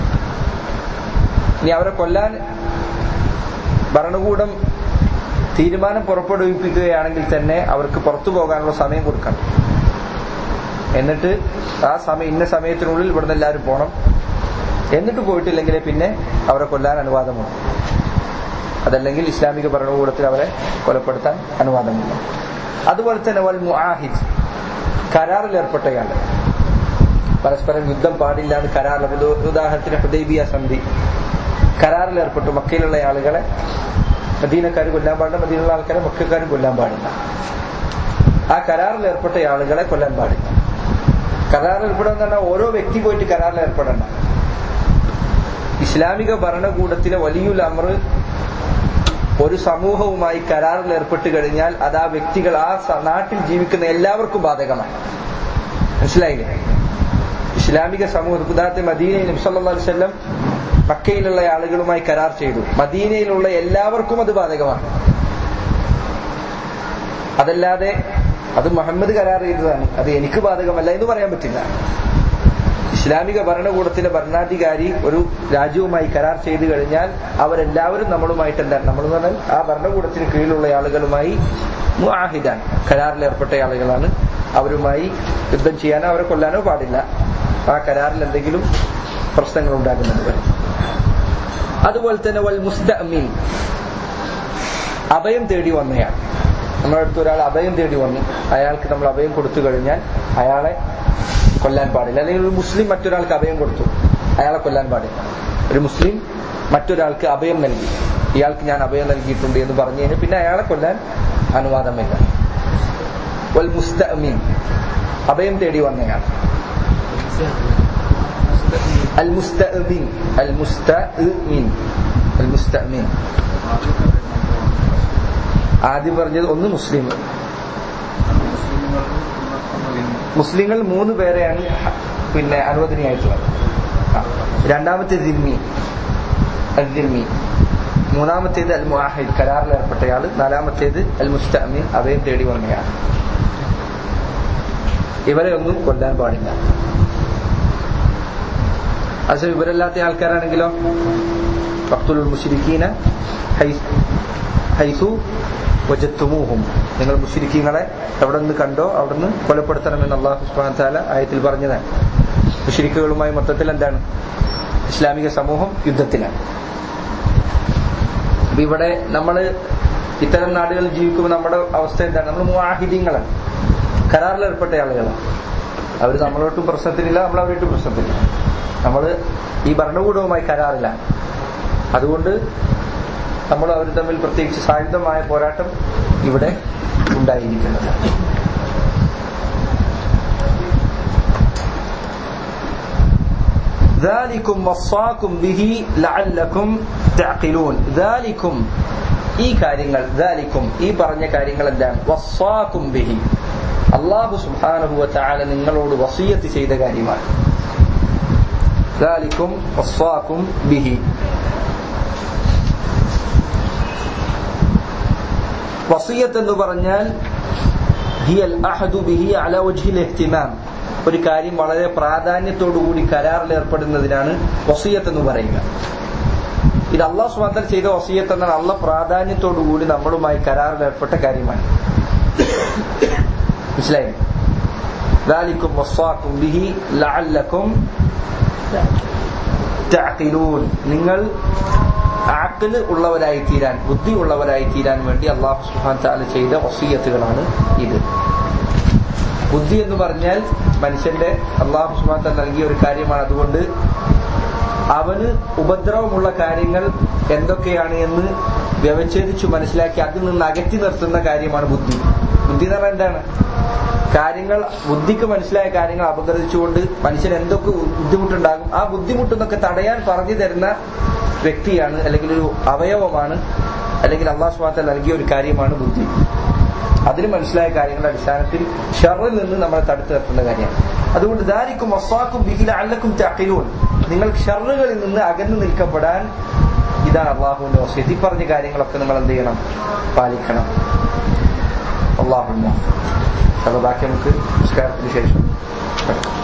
ഇനി അവരെ കൊല്ലാൻ ഭരണകൂടം തീരുമാനം പുറപ്പെടുവിപ്പിക്കുകയാണെങ്കിൽ തന്നെ അവർക്ക് പുറത്തു പോകാനുള്ള സമയം കൊടുക്കണം എന്നിട്ട് ആ സമയം ഇന്ന സമയത്തിനുള്ളിൽ ഇവിടുന്ന് എല്ലാവരും പോകണം എന്നിട്ട് പോയിട്ടില്ലെങ്കിൽ പിന്നെ അവരെ കൊല്ലാൻ അനുവാദമുണ്ട് അതല്ലെങ്കിൽ ഇസ്ലാമിക ഭരണകൂടത്തിൽ അവരെ കൊലപ്പെടുത്താൻ അനുവാദമില്ല അതുപോലെ തന്നെ വൽ മുആഹിദ് കരാറിൽ ഏർപ്പെട്ടയാൾ പരസ്പരം യുദ്ധം പാടില്ല എന്ന് കരാറിൽ ഉദാഹരണത്തിന് ഹുദൈബിയ സന്ധി കരാറിൽ ഏർപ്പെട്ടു മക്കയിലുള്ള ആളുകളെ മദീനക്കാർ കൊല്ലാൻ പാടില്ല മദീനുള്ള ആൾക്കാരെ മക്കാരും കൊല്ലാൻ പാടില്ല ആ കരാറിൽ ഏർപ്പെട്ട ആളുകളെ കൊല്ലാൻ പാടില്ല കരാറിൽ ഏർപ്പെടുക എന്ന് പറഞ്ഞാൽ ഓരോ വ്യക്തി പോയിട്ട് കരാറിൽ ഏർപ്പെടണ്ട ഇസ്ലാമിക ഭരണകൂടത്തിലെ വലിയുൽ അമർ ഒരു സമൂഹവുമായി കരാറിൽ ഏർപ്പെട്ട് കഴിഞ്ഞാൽ അത് ആ വ്യക്തികൾ ആ സ- നാട്ടിൽ ജീവിക്കുന്ന എല്ലാവർക്കും ബാധകമാണ് മനസ്സിലായില്ലേ ഇസ്ലാമിക സമൂഹം ഉദാഹരണത്തിന് മദീനയിൽ നബ്സല്ലാ വല്ലം മക്കയിലുള്ള ആളുകളുമായി കരാർ ചെയ്തു മദീനയിലുള്ള എല്ലാവർക്കും അത് ബാധകമാണ് അതല്ലാതെ അത് മുഹമ്മദ് കരാർ ചെയ്തതാണ് അത് എനിക്ക് ബാധകമല്ല എന്ന് പറയാൻ പറ്റില്ല ഇസ്ലാമിക ഭരണകൂടത്തിലെ ഭരണാധികാരി ഒരു രാജ്യവുമായി കരാർ ചെയ്തു കഴിഞ്ഞാൽ അവരെല്ലാവരും നമ്മളുമായിട്ട് എന്താണ് നമ്മൾ എന്ന് പറഞ്ഞാൽ ആ ഭരണകൂടത്തിന് കീഴിലുള്ള ആളുകളുമായി മുആഹിദാണ് കരാറിൽ ഏർപ്പെട്ട ആളുകളാണ് അവരുമായി യുദ്ധം ചെയ്യാനോ അവരെ കൊല്ലാനോ പാടില്ല ആ കരാറിൽ എന്തെങ്കിലും പ്രശ്നങ്ങൾ ഉണ്ടാകുന്നത് വരെ അതുപോലെ തന്നെ വൽ മുസ്തഅമീൻ അഭയം തേടി വന്നയാൾ നമ്മുടെ അടുത്ത് ഒരാൾ അഭയം തേടി വന്നു അയാൾക്ക് നമ്മൾ അഭയം കൊടുത്തു കഴിഞ്ഞാൽ അയാളെ കൊല്ലാൻ പാടില്ല അല്ലെങ്കിൽ ഒരു മുസ്ലിം മറ്റൊരാൾക്ക് അഭയം കൊടുത്തു അയാളെ കൊല്ലാൻ പാടില്ല ഒരു മുസ്ലിം മറ്റൊരാൾക്ക് അഭയം നൽകി ഇയാൾക്ക് ഞാൻ അഭയം നൽകിയിട്ടുണ്ട് എന്ന് പറഞ്ഞു കഴിഞ്ഞാൽ പിന്നെ അയാളെ കൊല്ലാൻ അനുവാദമില്ല വൽ മുസ്തഅമീൻ അഭയം തേടി വന്നയാൾ അൽ മുസ്തഅമീൻ അൽ മുസ്തഅമീൻ അൽ മുസ്തഅമീൻ ആദ്യം പറഞ്ഞത് ഒന്ന് മുസ്ലിം മുസ്ലിങ്ങൾ മൂന്ന് പേരെയാണ് പിന്നെ അനുവദനീയായിട്ടുള്ളത് ആ. രണ്ടാമത്തെ ദിമ്മി അൽ ദിമ്മി മൂന്നാമത്തേത് അൽ മുആഹിദ് കരാറിൽ ഏർപ്പെട്ടയാള് നാലാമത്തേത് അൽ മുസ്തഅമീൻ അഭയം തേടി വന്നയാൾ ഇവരെ ഒന്നും കൊല്ലാൻ പാടില്ല അത് ഇവരല്ലാത്ത ആൾക്കാരാണെങ്കിലോ വഖ്തുൽ മുശ്രിക്കീന ഹൈസ് ഹൈസു വജത്തുമൂഹും നിങ്ങൾ മുഷിരിക്കീങ്ങളെ എവിടെ നിന്ന് കണ്ടോ അവിടെ നിന്ന് കൊലപ്പെടുത്തണമെന്ന് അള്ളാഹു സുബ്ഹാനഹു താല ആയത്തിൽ പറഞ്ഞതാണ് മുഷിരിക്കുകളുമായി മൊത്തത്തിൽ എന്താണ് ഇസ്ലാമിക സമൂഹം യുദ്ധത്തിലാണ് അപ്പൊ ഇവിടെ നമ്മൾ ഇത്തരം നാടുകളിൽ ജീവിക്കുമ്പോൾ നമ്മുടെ അവസ്ഥ എന്താണ് നമ്മൾ മുവാഹിദീങ്ങളാണ് കരാറിൽ ഏർപ്പെട്ട ആളുകളാണ് അവർ നമ്മളോട്ടും പ്രശ്നത്തിനില്ല നമ്മൾ അവരായിട്ടും പ്രശ്നത്തിനില്ല നമ്മൾ ഈ ഭരണകൂടവുമായി കരാറിലാണ് അതുകൊണ്ട് നമ്മൾ അവർ തമ്മിൽ പ്രത്യേകിച്ച് സായുധമായ പോരാട്ടം ഇവിടെ ഉണ്ടായിരിക്കുന്നത് ذلكم وصاكم به لعلكم تعقلون ذلكم ഈ കാര്യങ്ങൾ ذلكم ഈ പറഞ്ഞ കാര്യങ്ങൾ എന്താണ് വസ്സാക്കും ബിഹി അള്ളാഹു സുബ്ഹാനഹു വതആല നിങ്ങളോട് വസിയത്ത് ചെയ്ത കാര്യമാണ് ذلكم വസ്സാക്കും ബിഹി വസിയത്ത് എന്ന് പറഞ്ഞാൽ ഹിയൽ അഹദു ബിഹി അല വജ്ഹിൽ ഇഹ്തിമാം ഒരു കാര്യം വളരെ പ്രാധാന്യത്തോടുകൂടി കരാറിൽ ഏർപ്പെടുന്നതിനാണ് വസിയത്ത് എന്ന് പറയുക ഇത് അള്ളാഹു സുബാന്തൽ ചെയ്ത വസിയത്ത് എന്നാൽ അള്ള പ്രാധാന്യത്തോടുകൂടി നമ്മളുമായി കരാറിൽ ഏർപ്പെട്ട കാര്യമാണ് മനസ്സിലായി ذلكم وصاكم به لعلكم تعقلون നിങ്ങൾ ആക്കില് ഉള്ളവരായി തീരാൻ ബുദ്ധി ഉള്ളവരായി തീരാൻ വേണ്ടി അള്ളാഹു സുഹാൻ താല ചെയ്ത വസീയത്തുകളാണ് ഇത് ബുദ്ധി എന്ന് പറഞ്ഞാൽ മനുഷ്യന്റെ അള്ളാഹു സുഹാൻ താല നൽകിയ ഒരു കാര്യമാണ് അതുകൊണ്ട് അവന് ഉപദ്രവമുള്ള കാര്യങ്ങൾ എന്തൊക്കെയാണ് എന്ന് വ്യവച്ഛേദിച്ചു മനസ്സിലാക്കി അതിൽ നിന്ന് അകറ്റി നിർത്തുന്ന കാര്യമാണ് ബുദ്ധി ബുദ്ധി എന്ന് പറഞ്ഞാൽ എന്താണ് കാര്യങ്ങൾ ബുദ്ധിക്ക് മനസ്സിലായ കാര്യങ്ങൾ അപഗ്രഹിച്ചുകൊണ്ട് മനുഷ്യന് എന്തൊക്കെ ബുദ്ധിമുട്ടുണ്ടാകും ആ ബുദ്ധിമുട്ടെന്നൊക്കെ തടയാൻ പറഞ്ഞു തരുന്ന വ്യക്തിയാണ് അല്ലെങ്കിൽ ഒരു അവയവമാണ് അല്ലെങ്കിൽ അള്ളാഹു സ്വാത്ത നൽകിയ ഒരു കാര്യമാണ് ബുദ്ധി അതിന് മനസ്സിലായ കാര്യങ്ങളുടെ അടിസ്ഥാനത്തിൽ ഷറിൽ നിന്ന് നമ്മളെ തടുത്തു നിർത്തുന്ന കാര്യമാണ് അതുകൊണ്ട് ദാരിക്കും വസ്വാക്കും ബിഹില അല്ലക്കും തക്കിലൂൺ നിങ്ങൾ ഷറുകളിൽ നിന്ന് അകന്നു നിൽക്കപ്പെടാൻ ഇതാണ് അള്ളാഹുവിന്റെ വസ്യത്ത് ഈ പറഞ്ഞ കാര്യങ്ങളൊക്കെ നിങ്ങൾ എന്ത് ചെയ്യണം പാലിക്കണം അള്ളാഹു ബാക്കി നമുക്ക് നിസ്കാരത്തിന് ശേഷം